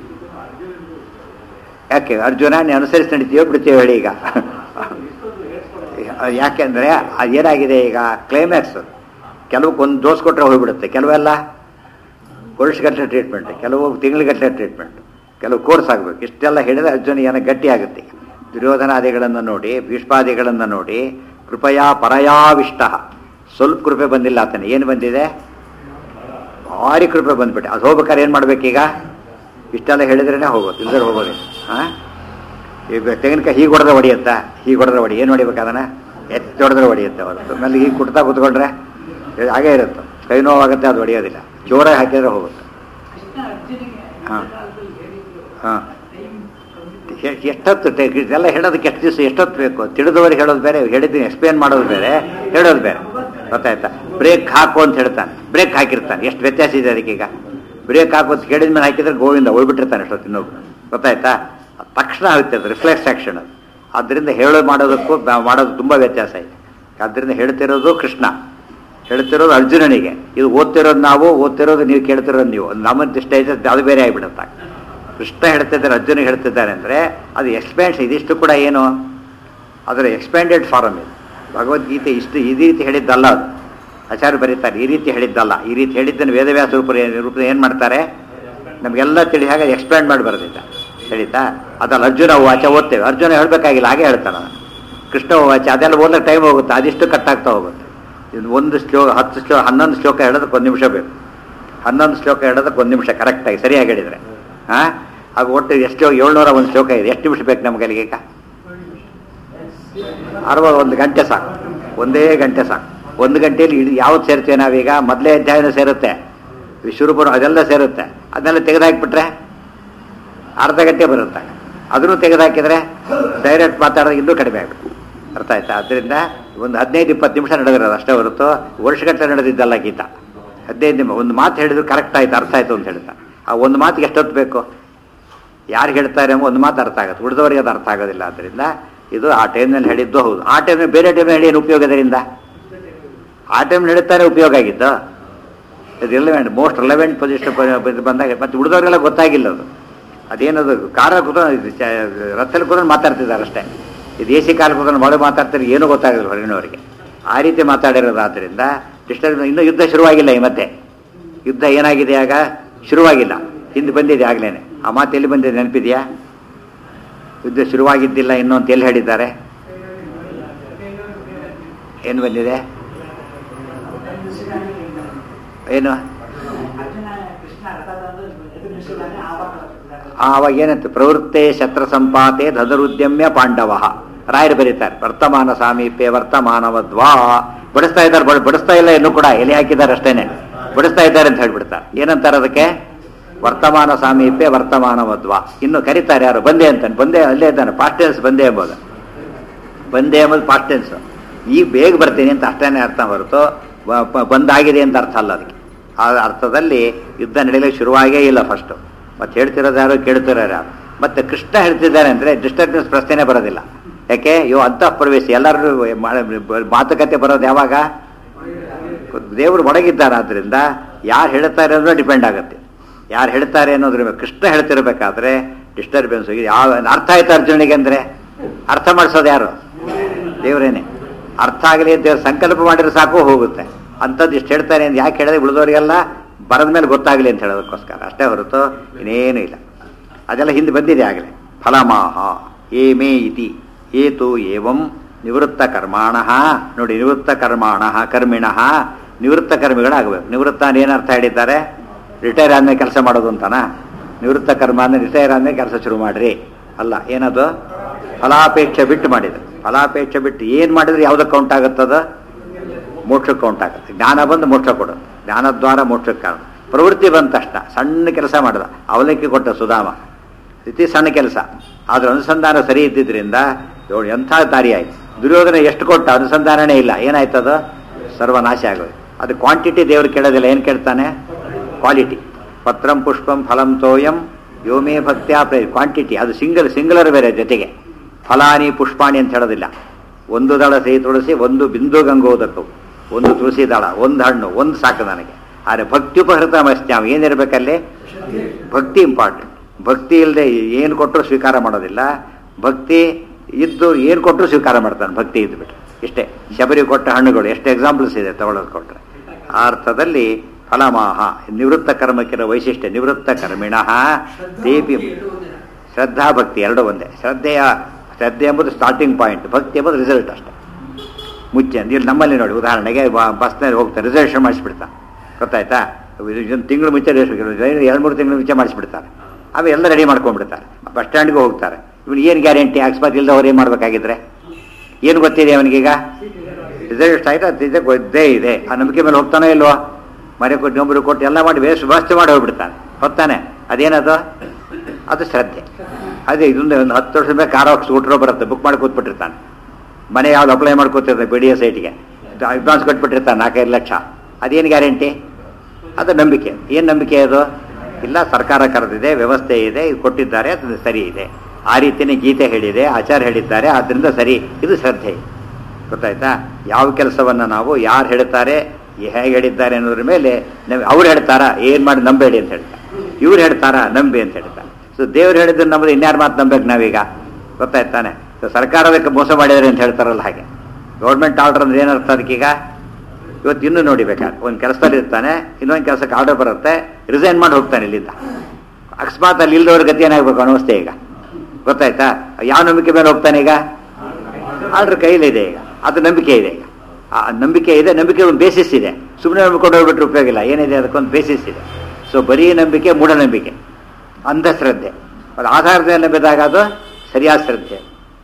ಯಾಕೆ ಅರ್ಜುನ ನೀ ಅನುಸರಿಸಿ ನಡೀತೀಯೋ ಬಿಡ್ತೀಯೋ ಹೇಳಿ ಈಗ ಯಾಕೆಂದ್ರೆ ಅದೇನಾಗಿದೆ ಈಗ ಕ್ಲೈಮ್ಯಾಕ್ಸ್ ಕೆಲವು ಒಂದು ಡೋಸ್ ಕೊಟ್ಟರೆ ಹೋಗ್ಬಿಡುತ್ತೆ ಕೆಲವೆಲ್ಲ ವರ್ಷಗಟ್ಟಲೆ ಟ್ರೀಟ್ಮೆಂಟ್ ಕೆಲವು ತಿಂಗಳಿಗಟ್ಟಲೆ ಟ್ರೀಟ್ಮೆಂಟ್ ಕೆಲವು ಕೋರ್ಸ್ ಆಗಬೇಕು ಇಷ್ಟೆಲ್ಲ ಹೇಳಿದ್ರೆ ಅರ್ಜುನ ಏನೋ ಗಟ್ಟಿ ಆಗುತ್ತೆ ಈಗ ದುರ್ಯೋಧನಾದಿಗಳನ್ನು ನೋಡಿ ಭೀಷ್ಮಾದಿಗಳನ್ನು ನೋಡಿ ಕೃಪಯಾ ಪರಯಾವಿಷ್ಟ ಸ್ವಲ್ಪ ಕೃಪೆ ಬಂದಿಲ್ಲ ಆತನ ಏನು ಬಂದಿದೆ ಭಾರಿ ಕೃಪೆ ಬಂದ್ಬಿಟ್ಟೆ ಅದು ಹೋಗ್ಬೇಕಾದ್ರೆ ಏನು ಮಾಡ್ಬೇಕೀಗ ಇಷ್ಟೆಲ್ಲ ಹೇಳಿದ್ರೇ ಹೋಗೋದು ಇಲ್ಲದ್ರೆ ಹೋಗೋದಿಲ್ಲ ಹಾಂ ಈಗ ತೆಂಗಿನಕಾಯಿ ಹೀಗೆ ಹೊಡೆದ್ರೆ ಹೊಡಿಯುತ್ತಾ ಹೀಗೆ ಹೊಡೆದ್ರೆ ಹೊಡಿ ಏನು ಹೊಡಿಬೇಕು ಅದನ್ನ ಎತ್ತಿ ಹೊಡೆದ್ರೆ ಹೊಡಿಯುತ್ತೆ ಅವತ್ತು ಆಮೇಲೆ ಹೀಗೆ ಕುಟ್ತಾ ಕೂತ್ಕೊಂಡ್ರೆ ಇದು ಹಾಗೇ ಇರುತ್ತೆ ಕೈ ನೋವಾಗುತ್ತೆ ಅದು ಹೊಡೆಯೋದಿಲ್ಲ ಜೋರಾಗಿ ಹಾಕಿದ್ರೆ ಹೋಗುತ್ತೆ ಹಾಂ ಹಾಂ ಎಷ್ಟೊತ್ತು ಟೆ- ಇದೆಲ್ಲ ಹೇಳೋದಕ್ಕೆ ಎಷ್ಟು ದಿವಸ ಎಷ್ಟೊತ್ತು ಬೇಕು ತಿಳಿದವರಿಗೆ ಹೇಳೋದು ಬೇರೆ ಹೇಳಿದ್ದೀನಿ ಎಕ್ಸ್ಪ್ಲೇನ್ ಮಾಡೋದು ಬೇರೆ ಹೇಳೋದು ಬೇರೆ ಗೊತ್ತಾಯ್ತಾ ಬ್ರೇಕ್ ಹಾಕು ಅಂತ ಹೇಳ್ತಾನೆ ಬ್ರೇಕ್ ಹಾಕಿರ್ತಾನೆ ಎಷ್ಟು ವ್ಯತ್ಯಾಸ ಇದೆ ಅದಕ್ಕೀಗ ಬ್ರೇಕ್ ಹಾಕು ಅಂತ ಕೇಳಿದ ಮೇಲೆ ಹಾಕಿದ್ರೆ ಗೋವಿಂದ ಹೋಗ್ಬಿಟ್ಟಿರ್ತಾನೆ ಎಷ್ಟೊತ್ತು ಇನ್ನೊಬ್ಬ ಗೊತ್ತಾಯ್ತಾ ಅದ್ ತಕ್ಷಣ ಆಗುತ್ತೆ ಅದು ರಿಫ್ಲೆಕ್ಸ್ ಆಕ್ಷನ್ ಅದು ಆದ್ದರಿಂದ ಹೇಳೋ ಮಾಡೋದಕ್ಕೂ ಬ- ಮಾಡೋದು ತುಂಬ ವ್ಯತ್ಯಾಸ ಇದೆ ಆದ್ದರಿಂದ ಹೇಳ್ತಿರೋದು ಕೃಷ್ಣ ಹೇಳ್ತಿರೋದು ಅರ್ಜುನನಿಗೆ ಇದು ಓದ್ತಿರೋದು ನಾವು ಓದ್ತಿರೋದು ನೀವು ಕೇಳ್ತಿರೋದು ನೀವು ನಮ್ಮಂತ ಸ್ಟೇಜ್ ಅದು ಬೇರೆ ಆಗಿಬಿಡುತ್ತೆ ಕೃಷ್ಣ ಹೇಳ್ತಿದ್ದಾರೆ ಅರ್ಜುನಿಗೆ ಹೇಳ್ತಿದ್ದಾರೆ ಅಂದರೆ ಅದು ಎಕ್ಸ್ಪ್ಯಾಂಡ್ಸ್ ಇದಿಷ್ಟು ಕೂಡ ಏನು ಅದರ ಎಕ್ಸ್ಪ್ಯಾಂಡೆಡ್ ಫಾರಮ್ ಇದು ಭಗವದ್ಗೀತೆ ಇಷ್ಟು ಈ ರೀತಿ ಹೇಳಿದ್ದಲ್ಲ ಅದು ಆಚಾರ್ಯ ಬರೀತಾರೆ ಈ ರೀತಿ ಹೇಳಿದ್ದಲ್ಲ ಈ ರೀತಿ ಹೇಳಿದ್ದನ್ನು ವೇದವ್ಯಾಸ ರೂಪ ರೂಪದ ಏನು ಮಾಡ್ತಾರೆ ನಮಗೆಲ್ಲ ತಿಳಿ ಹಾಗೆ ಎಕ್ಸ್ಪ್ಯಾಂಡ್ ಮಾಡಿ ಬರೋದಿಲ್ಲ ಹೇಳಿತಾ ಅದಲ್ಲ ಅರ್ಜುನ ವಾಚ ಓದ್ತೇವೆ ಅರ್ಜುನ ಹೇಳಬೇಕಾಗಿಲ್ಲ ಹಾಗೆ ಹೇಳ್ತಾನೆ ನಾನು ಕೃಷ್ಣ ವಾಚ ಅದೆಲ್ಲ ಓದಕ್ಕೆ ಟೈಮ್ ಹೋಗುತ್ತೆ ಅದಿಷ್ಟು ಕಟ್ಟಾಗ್ತಾ ಹೋಗುತ್ತೆ ಇದು ಒಂದು ಶ್ಲೋಕ ಹತ್ತು ಶ್ಲೋಕ ಹನ್ನೊಂದು ಶ್ಲೋಕ ಹೇಳೋದಕ್ಕೆ ಒಂದು ನಿಮಿಷ ಬೇಕು ಹನ್ನೊಂದು ಶ್ಲೋಕ ಹೇಳೋದಕ್ಕೆ ಒಂದು ನಿಮಿಷ ಕರೆಕ್ಟಾಗಿ ಸರಿಯಾಗಿ ಹೇಳಿದರೆ ಹಾಂ ಆಗ ಒಟ್ಟು ಎಷ್ಟು ಏಳ್ನೂರ ಒಂದು ಶ್ಲೋಕ ಇದೆ ಎಷ್ಟು ನಿಮಿಷ ಬೇಕು ನಮಗೆ ಅಲ್ಲಿಗೆ ಈಗ ಅರವತ್ತು ಒಂದು ಗಂಟೆ ಸಾಕು ಒಂದೇ ಗಂಟೆ ಸಾಕು ಒಂದು ಗಂಟೆಯಲ್ಲಿ ಇಡೀ ಯಾವ್ದು ಸೇರ್ತೀವಿ ನಾವೀಗ ಮೊದಲೇ ಅಧ್ಯಾಯನ ಸೇರುತ್ತೆ ವಿಶ್ವರೂಪರು ಅದೆಲ್ಲ ಸೇರುತ್ತೆ ಅದನ್ನೆಲ್ಲ ತೆಗೆದುಹಾಕ್ಬಿಟ್ರೆ ಅರ್ಧ ಗಂಟೆ ಬರುತ್ತೆ ಅದನ್ನು ತೆಗೆದುಹಾಕಿದ್ರೆ ಡೈರೆಕ್ಟ್ ಮಾತಾಡೋದು ಇನ್ನೂ ಕಡಿಮೆ ಆಗುತ್ತೆ ಅರ್ಥ ಆಯ್ತಾ ಅದರಿಂದ ಒಂದು ಹದಿನೈದು ಇಪ್ಪತ್ತು ನಿಮಿಷ ನಡೆದಿರೋದು ಅಷ್ಟೇ ಹೊರತು ವರ್ಷಗಟ್ಟಲೆ ನಡೆದಿದ್ದಲ್ಲ ಗೀತ ಹದಿನೈದು ನಿಮಿಷ ಒಂದು ಮಾತು ಹೇಳಿದ್ರು ಕರೆಕ್ಟ್ ಆಯ್ತು ಅರ್ಥ ಆಯ್ತು ಅಂತ ಹೇಳ್ತಾ ಆ ಒಂದು ಮಾತಿಗೆ ಎಷ್ಟೊತ್ತು ಬೇಕು ಯಾರು ಹೇಳ್ತಾರೆ ಎಂಬ ಒಂದು ಮಾತು ಅರ್ಥ ಆಗುತ್ತೆ ಉಳಿದವರಿಗೆ ಅದು ಅರ್ಥ ಆಗೋದಿಲ್ಲ ಆದ್ದರಿಂದ ಇದು ಆ ಟೈಮ್ನಲ್ಲಿ ಹೇಳಿದ್ದು ಹೌದು ಆ ಟೈಮ್ನಲ್ಲಿ ಬೇರೆ ಟೈಮ್ನಲ್ಲಿ ಹೇಳಿ ಏನು ಉಪಯೋಗ ಇದರಿಂದ ಆ ಟೈಮ್ ನಡೀತಾರೆ ಉಪಯೋಗ ಆಗಿದ್ದು ಇದು ರಿಲೆವೆಂಟ್ ಮೋಸ್ಟ್ ರಿಲೆವೆಂಟ್ ಪೊಸಿಷನ್ ಬಂದಾಗ ಮತ್ತೆ ಉಳಿದವರಿಗೆಲ್ಲ ಗೊತ್ತಾಗಿಲ್ಲ ಅದು ಅದೇನದು ಕಾರ ಕೂತ್ಕೊಂಡು ರಥದಲ್ಲಿ ಕೂತ್ಕೊಂಡು ಮಾತಾಡ್ತಿದ್ದಾರೆ ಅಷ್ಟೇ ಇದು ಎ ಸಿ ಕಾಲ ಕೂತ್ಕೊಂಡು ಮಳೆ ಮಾತಾಡ್ತಾರೆ ಏನೂ ಗೊತ್ತಾಗಲ್ಲ ಹೊರಗಿನವರಿಗೆ ಆ ರೀತಿ ಮಾತಾಡಿರೋದಾದ್ರಿಂದ ಡಿಸ್ಟರ್ಬ್ ಇನ್ನೂ ಯುದ್ಧ ಶುರುವಾಗಿಲ್ಲ ಈ ಮಧ್ಯೆ ಯುದ್ಧ ಏನಾಗಿದೆ ಆಗ ಶುರುವಾಗಿಲ್ಲ ಹಿಂದೆ ಬಂದಿದೆ ಆಗ್ಲೇನೆ ಆ ಮಾತು ಎಲ್ಲಿ ಬಂದಿದೆ ನೆನಪಿದೆಯಾ ಯುದ್ಧ ಶುರುವಾಗಿದ್ದಿಲ್ಲ ಇನ್ನೂ ಅಂತ ಎಲ್ಲಿ ಹೇಳಿದ್ದಾರೆ ಏನು ಬಂದಿದೆ ಏನು ಅರ್ಜುನ ಕೃಷ್ಣ ರಥ ತಂದು ಎದುರು ನಿಲ್ಲಿಸಿದ್ದಾನೆ ಆವಾಗ ಆವಾಗ ಏನಂತ ಪ್ರವೃತ್ತೆ ಶಸ್ತ್ರ ಸಂಪಾತೆ ಧನುರುದ್ಯಮ್ಯ ಪಾಂಡವ ರಾಯರು ಬರೀತಾರೆ ವರ್ತಮಾನ ಸಾಮೀಪ್ಯ ವರ್ತಮಾನವದ್ವಾ ಬಡಿಸ್ತಾ ಇದ್ದಾರೆ ಬಡ- ಬಡಿಸ್ತಾ ಇಲ್ಲ ಇನ್ನೂ ಕೂಡ ಎಲೆ ಹಾಕಿದ್ದಾರೆ ಅಷ್ಟೇನೆ ಬಡಿಸ್ತಾ ಇದ್ದಾರೆ ಅಂತ ಹೇಳ್ಬಿಡ್ತಾರೆ ಏನಂತಾರೆ ಅದಕ್ಕೆ ವರ್ತಮಾನ ಸಾಮೀಪ್ಯ ವರ್ತಮಾನವದ್ವಾ ಇನ್ನು ಕರೀತಾರೆ ಯಾರು ಬಂದೆ ಅಂತಾನೆ ಬಂದೆ ಅಲ್ಲೇ ಇದ್ದಾನೆ ಪಾಸ್ಟೆನ್ಸ್ ಬಂದೆ ಎಂಬುದು ಬಂದೆ ಎಂಬುದು ಪಾಸ್ಟೆನ್ಸ್ ಈಗ ಬೇಗ ಬರ್ತೀನಿ ಅಂತ ಅಷ್ಟೇನೆ ಅರ್ಥ ಹೊರತು ಬ- ಬ- ಬಂದಾಗಿದೆ ಅಂತ ಅರ್ಥ ಅಲ್ಲ ಅದಕ್ಕೆ ಆ ಅರ್ಥದಲ್ಲಿ ಯುದ್ಧ ನಡೆಯಲಿಕ್ಕೆ ಶುರುವಾಗೇ ಇಲ್ಲ ಫಸ್ಟು ಮತ್ತೆ ಹೇಳ್ತಿರೋದು ಯಾರು ಕೇಳ್ತಿರೋರು ಯಾರು ಮತ್ತೆ ಕೃಷ್ಣ ಹೇಳ್ತಿದ್ದಾರೆ ಅಂದರೆ ಡಿಸ್ಟರ್ಬೆನ್ಸ್ ಪ್ರಶ್ನೆನೇ ಬರೋದಿಲ್ಲ ಯಾಕೆ ಯೋ ಅಂತಃ ಪ್ರವೇಶ ಎಲ್ಲರೂ ಮಾ- ಮಾತುಕತೆ ಬರೋದು ಯಾವಾಗ ದೇವರು ಒಳಗಿದ್ದಾರೆ ಆದ್ದರಿಂದ ಯಾರು ಹೇಳ್ತಾರೆ ಅನ್ನೋದು ಡಿಪೆಂಡ್ ಆಗುತ್ತೆ ಯಾರು ಹೇಳ್ತಾರೆ ಅನ್ನೋದ್ರ ಮೇಲೆ ಕೃಷ್ಣ ಹೇಳ್ತಿರ್ಬೇಕಾದ್ರೆ ಡಿಸ್ಟರ್ಬೆನ್ಸ್ ಯಾವ ಅರ್ಥ ಆಯ್ತು ಅರ್ಜುನಿಗೆ ಅಂದರೆ ಅರ್ಥ ಮಾಡಿಸೋದು ಯಾರು ದೇವರೇನೆ ಅರ್ಥ ಆಗಲಿ ಅಂತ ದೇವ್ರು ಸಂಕಲ್ಪ ಮಾಡಿದ್ರೆ ಸಾಕು ಹೋಗುತ್ತೆ ಅಂಥದ್ದು ಇಷ್ಟು ಹೇಳ್ತಾರೆ ಅಂತ ಯಾಕೆ ಹೇಳಿದ್ರೆ ಉಳಿದವರಿಗೆಲ್ಲ ಬರದ ಮೇಲೆ ಗೊತ್ತಾಗಲಿ ಅಂತ ಹೇಳೋದಕ್ಕೋಸ್ಕರ ಅಷ್ಟೇ ಹೊರತು ಇನ್ನೇನು ಇಲ್ಲ ಅದೆಲ್ಲ ಹಿಂದೆ ಬಂದಿದೆ ಆಗಲೇ ಫಲಮಾಹ ಏ ಮೇ ಇತಿ ಏತು ಏವಂ ನಿವೃತ್ತ ಕರ್ಮಾಣ ನೋಡಿ ನಿವೃತ್ತ ಕರ್ಮಾಣ ಕರ್ಮಿಣ ನಿವೃತ್ತ ಕರ್ಮಿಗಳಾಗಬೇಕು ನಿವೃತ್ತ ಅಂದ್ರೆ ಏನರ್ಥ ಹೇಳಿದ್ದಾರೆ ರಿಟೈರ್ ಆದ್ಮೇಲೆ ಕೆಲಸ ಮಾಡೋದು ಅಂತನಾ ನಿವೃತ್ತ ಕರ್ಮ ಅಂದ್ರೆ ರಿಟೈರ್ ಆದ್ಮೇಲೆ ಕೆಲಸ ಶುರು ಮಾಡ್ರಿ ಅಲ್ಲ ಏನದು ಫಲಾಪೇಕ್ಷೆ ಬಿಟ್ಟು ಮಾಡಿದ್ರು ಫಲಾಪೇಕ್ಷೆ ಬಿಟ್ಟು ಏನು ಮಾಡಿದ್ರೆ ಯಾವ್ದಕ್ಕೆ ಕೌಂಟ್ ಆಗುತ್ತದ ಮೋಕ್ಷಕ್ಕೆ ಕೌಂಟ್ ಆಗುತ್ತೆ ಜ್ಞಾನ ಬಂದು ಮೋಕ್ಷ ಕೊಡೋದು ಜ್ಞಾನದ್ವಾರ ಮೋಕ್ಷಕ್ಕೆ ಕಾರಣ ಪ್ರವೃತ್ತಿ ಬಂದ ತಕ್ಷಣ ಸಣ್ಣ ಕೆಲಸ ಮಾಡಿದ ಅವಲಕ್ಕಿ ಕೊಟ್ಟ ಸುಧಾಮ ಇತಿ ಸಣ್ಣ ಕೆಲಸ ಆದ್ರೆ ಅನುಸಂಧಾನ ಸರಿ ಇದ್ದಿದ್ರಿಂದ ನೋಡಿ ಎಂಥ ದಾರಿ ಆಯ್ತು ದುರ್ಯೋಧನ ಎಷ್ಟು ಕೊಟ್ಟ ಅನುಸಂಧಾನನೇ ಇಲ್ಲ ಏನಾಯ್ತದ ಸರ್ವನಾಶ ಆಗೋದು ಅದು ಕ್ವಾಂಟಿಟಿ ದೇವರು ಕೇಳೋದಿಲ್ಲ ಏನು ಕೇಳ್ತಾನೆ ಕ್ವಾಲಿಟಿ ಪತ್ರಂ ಪುಷ್ಪಂ ಫಲಂ ತೋಯಂ ಯೋಮೇ ಭಕ್ತ್ಯಾ ಪ್ರೇ ಕ್ವಾಂಟಿಟಿ ಅದು ಸಿಂಗಲ್ ಸಿಂಗುಲರ್ ಬೇರೆ ಜೊತೆಗೆ ಫಲಾನಿ ಪುಷ್ಪಾಣಿ ಅಂತ ಹೇಳೋದಿಲ್ಲ ಒಂದು ದಳ ಸಿಹಿ ತುಳಸಿ ಒಂದು ಬಿಂದು ಗಂಗೋದಕ್ಕೂ ಒಂದು ತುಳಸಿ ದಳ ಒಂದು ಹಣ್ಣು ಒಂದು ಸಾಕು ನನಗೆ ಆದರೆ ಭಕ್ತ್ಯುಪಹೃತ ಮಸ್ತ್ಯಾಮ್ ಏನಿರಬೇಕಲ್ಲಿ ಭಕ್ತಿ ಇಂಪಾರ್ಟೆಂಟ್ ಭಕ್ತಿ ಇಲ್ಲದೆ ಏನು ಕೊಟ್ಟರು ಸ್ವೀಕಾರ ಮಾಡೋದಿಲ್ಲ ಭಕ್ತಿ ಇದ್ದು ಏನು ಕೊಟ್ಟರು ಸ್ವೀಕಾರ ಮಾಡ್ತಾನೆ ಭಕ್ತಿ ಇದ್ದುಬಿಟ್ಟು ಇಷ್ಟೇ ಶಬರಿ ಕೊಟ್ಟ ಹಣ್ಣುಗಳು ಎಷ್ಟು ಎಕ್ಸಾಂಪಲ್ಸ್ ಇದೆ ತಗೊಳ್ಳೋದು ಕೊಟ್ಟರೆ ಆ ಅರ್ಥದಲ್ಲಿ ಫಲಮಾಹ ನಿವೃತ್ತ ಕರ್ಮಕ್ಕಿರೋ ವೈಶಿಷ್ಟ್ಯ ನಿವೃತ್ತ ಕರ್ಮಿಣ ತೇಪಿ ಶ್ರದ್ಧಾ ಭಕ್ತಿ ಎರಡು ಒಂದೇ ಶ್ರದ್ಧೆಯ ಶ್ರದ್ಧೆ ಎಂಬುದು ಸ್ಟಾರ್ಟಿಂಗ್ ಪಾಯಿಂಟ್ ಭಕ್ತಿ ಎಂಬುದು ರಿಸಲ್ಟ್ ಅಷ್ಟೇ ಮುಚ್ಚೆ ಇಲ್ಲಿ ನಮ್ಮಲ್ಲಿ ನೋಡಿ ಉದಾಹರಣೆಗೆ ಬಸ್ನಲ್ಲಿ ಹೋಗ್ತಾರೆ ರಿಸರ್ವೇಷನ್ ಮಾಡಿಸ್ಬಿಡ್ತಾನೆ ಗೊತ್ತಾಯ್ತಾ ಒಂದು ತಿಂಗಳು ಮುಂಚೆ ಎರಡು ಮೂರು ತಿಂಗಳು ಮುಂಚೆ ಮಾಡಿಸ್ಬಿಡ್ತಾರೆ ಆಮೇಲೆ ಎಲ್ಲ ರೆಡಿ ಮಾಡ್ಕೊಂಡ್ಬಿಡ್ತಾರೆ ಬಸ್ ಸ್ಟ್ಯಾಂಡ್ಗೆ ಹೋಗ್ತಾರೆ ಇವನು ಏನು ಗ್ಯಾರಂಟಿ ಅಕಸ್ಮಾತ್ ಇಲ್ಲದೆ ಅವ್ರು ಏನು ಮಾಡಬೇಕಾಗಿದ್ರೆ ಏನು ಗೊತ್ತಿದೆ ಅವನಿಗೀಗ ರಿಸಲ್ಟ್ ಆಯ್ತು ಅದು ಇದೆ ಗೊತ್ತೇ ಇದೆ ಆ ನಂಬಿಕೆ ಮೇಲೆ ಹೋಗ್ತಾನೋ ಇಲ್ವೋ ಮನೆ ಕೊಟ್ಟು ನಂಬರು ಕೊಟ್ಟು ಎಲ್ಲ ಮಾಡಿ ವೇಸ್ಟ್ ವ್ಯವಸ್ಥೆ ಮಾಡಿ ಹೋಗ್ಬಿಡ್ತಾನೆ ಹೊತ್ತಾನೆ ಅದೇನದು ಅದು ಶ್ರದ್ಧೆ ಅದೇ ಇದೊಂದು ಒಂದು ಹತ್ತು ವರ್ಷದ ಮೇಲೆ ಕಾರ್ ಸ್ಕೂಟ್ರ್ ಬರುತ್ತೆ ಬುಕ್ ಮಾಡಿ ಕೂತ್ಬಿಟ್ಟಿರ್ತಾನೆ ಮನೆ ಯಾವ್ದು ಅಪ್ಲೈ ಮಾಡ್ಕೋತಿರ್ತಾನೆ ಬಿ ಡಿ ಎಸ್ ಐಟಿಗೆ ಅಡ್ವಾನ್ಸ್ ಕೊಟ್ಬಿಟ್ಟಿರ್ತಾನೆ ನಾಲ್ಕೈದು ಲಕ್ಷ ಅದೇನು ಗ್ಯಾರಂಟಿ ಅದು ನಂಬಿಕೆ ಏನು ನಂಬಿಕೆ ಅದು ಇಲ್ಲ ಸರ್ಕಾರ ಕರೆದಿದೆ ವ್ಯವಸ್ಥೆ ಇದೆ ಇದು ಕೊಟ್ಟಿದ್ದಾರೆ ಅದು ಸರಿ ಇದೆ ಆ ರೀತಿಯೇ ಗೀತೆ ಹೇಳಿದೆ ಆಚಾರ ಹೇಳಿದ್ದಾರೆ ಆದ್ದರಿಂದ ಸರಿ ಇದು ಶ್ರದ್ಧೆ ಗೊತ್ತಾಯ್ತಾ ಯಾವ ಕೆಲಸವನ್ನು ನಾವು ಯಾರು ಹೇಳ್ತಾರೆ ಹೇಗೆ ಹೇಳಿದ್ದಾರೆ ಅನ್ನೋದ್ರ ಮೇಲೆ ನಾವು ಅವ್ರು ಹೇಳ್ತಾರಾ ಏನು ಮಾಡಿ ನಂಬೇಡಿ ಅಂತ ಹೇಳ್ತಾರೆ ಇವ್ರು ಹೇಳ್ತಾರಾ ನಂಬಿ ಅಂತ ಹೇಳ್ತಾರೆ ಸೊ ದೇವ್ರು ಹೇಳಿದ್ರೆ ನಮ್ಮದು ಇನ್ಯಾರು ಮಾತು ನಂಬೇಕು ನಾವೀಗ ಗೊತ್ತಾಯ್ತಾನೆ ಸೊ ಸರ್ಕಾರದಕ್ಕೆ ಮೋಸ ಮಾಡಿದ್ದಾರೆ ಅಂತ ಹೇಳ್ತಾರಲ್ಲ ಹಾಗೆ ಗೌರ್ಮೆಂಟ್ ಆರ್ಡರ್ ಅಂದ್ರೆ ಏನರ್ಥ ಅದಕ್ಕೀಗ ಇವತ್ತು ಇನ್ನೂ ನೋಡಿ ಬೇಕಾದ್ರೆ ಒಂದು ಕೆಲಸದಲ್ಲಿ ಇರ್ತಾನೆ ಇನ್ನೊಂದು ಕೆಲಸಕ್ಕೆ ಆರ್ಡರ್ ಬರುತ್ತೆ ರಿಸೈನ್ ಮಾಡಿ ಹೋಗ್ತಾನೆ ಇಲ್ಲಿಂದ ಅಕಸ್ಮಾತ್ ಅಲ್ಲಿ ಇಲ್ದವ್ರ ಗತಿ ಏನಾಗಬೇಕು ಅನ್ನಿಸ್ತೇ ಈಗ ಗೊತ್ತಾಯ್ತಾ ಯಾವ ನಂಬಿಕೆ ಮೇಲೆ ಹೋಗ್ತಾನೆ ಈಗ ಆರ್ಡರ್ ಕೈಲಿದೆ ಈಗ ಅದು ನಂಬಿಕೆ ಇದೆ ಈಗ ಆ ನಂಬಿಕೆ ಇದೆ ನಂಬಿಕೆ ಒಂದು ಬೇಸಿಸ್ ಇದೆ ಸುಮ್ಮನೆ ನಂಬಿಕೊಂಡು ಹೋಗ್ಬಿಟ್ರೆ ಉಪಯೋಗ ಇಲ್ಲ ಏನಿದೆ ಅದಕ್ಕೊಂದು ಬೇಸಿಸ್ ಇದೆ ಸೊ ಬರೀ ನಂಬಿಕೆ ಮೂಢನಂಬಿಕೆ ಅಂಧಶ್ರದ್ಧೆ ಅದು ಆಧಾರದ ಮೇಲೆ ನಂಬಿದಾಗ ಅದು ಸರಿಯಾದ ಶ್ರದ್ಧೆ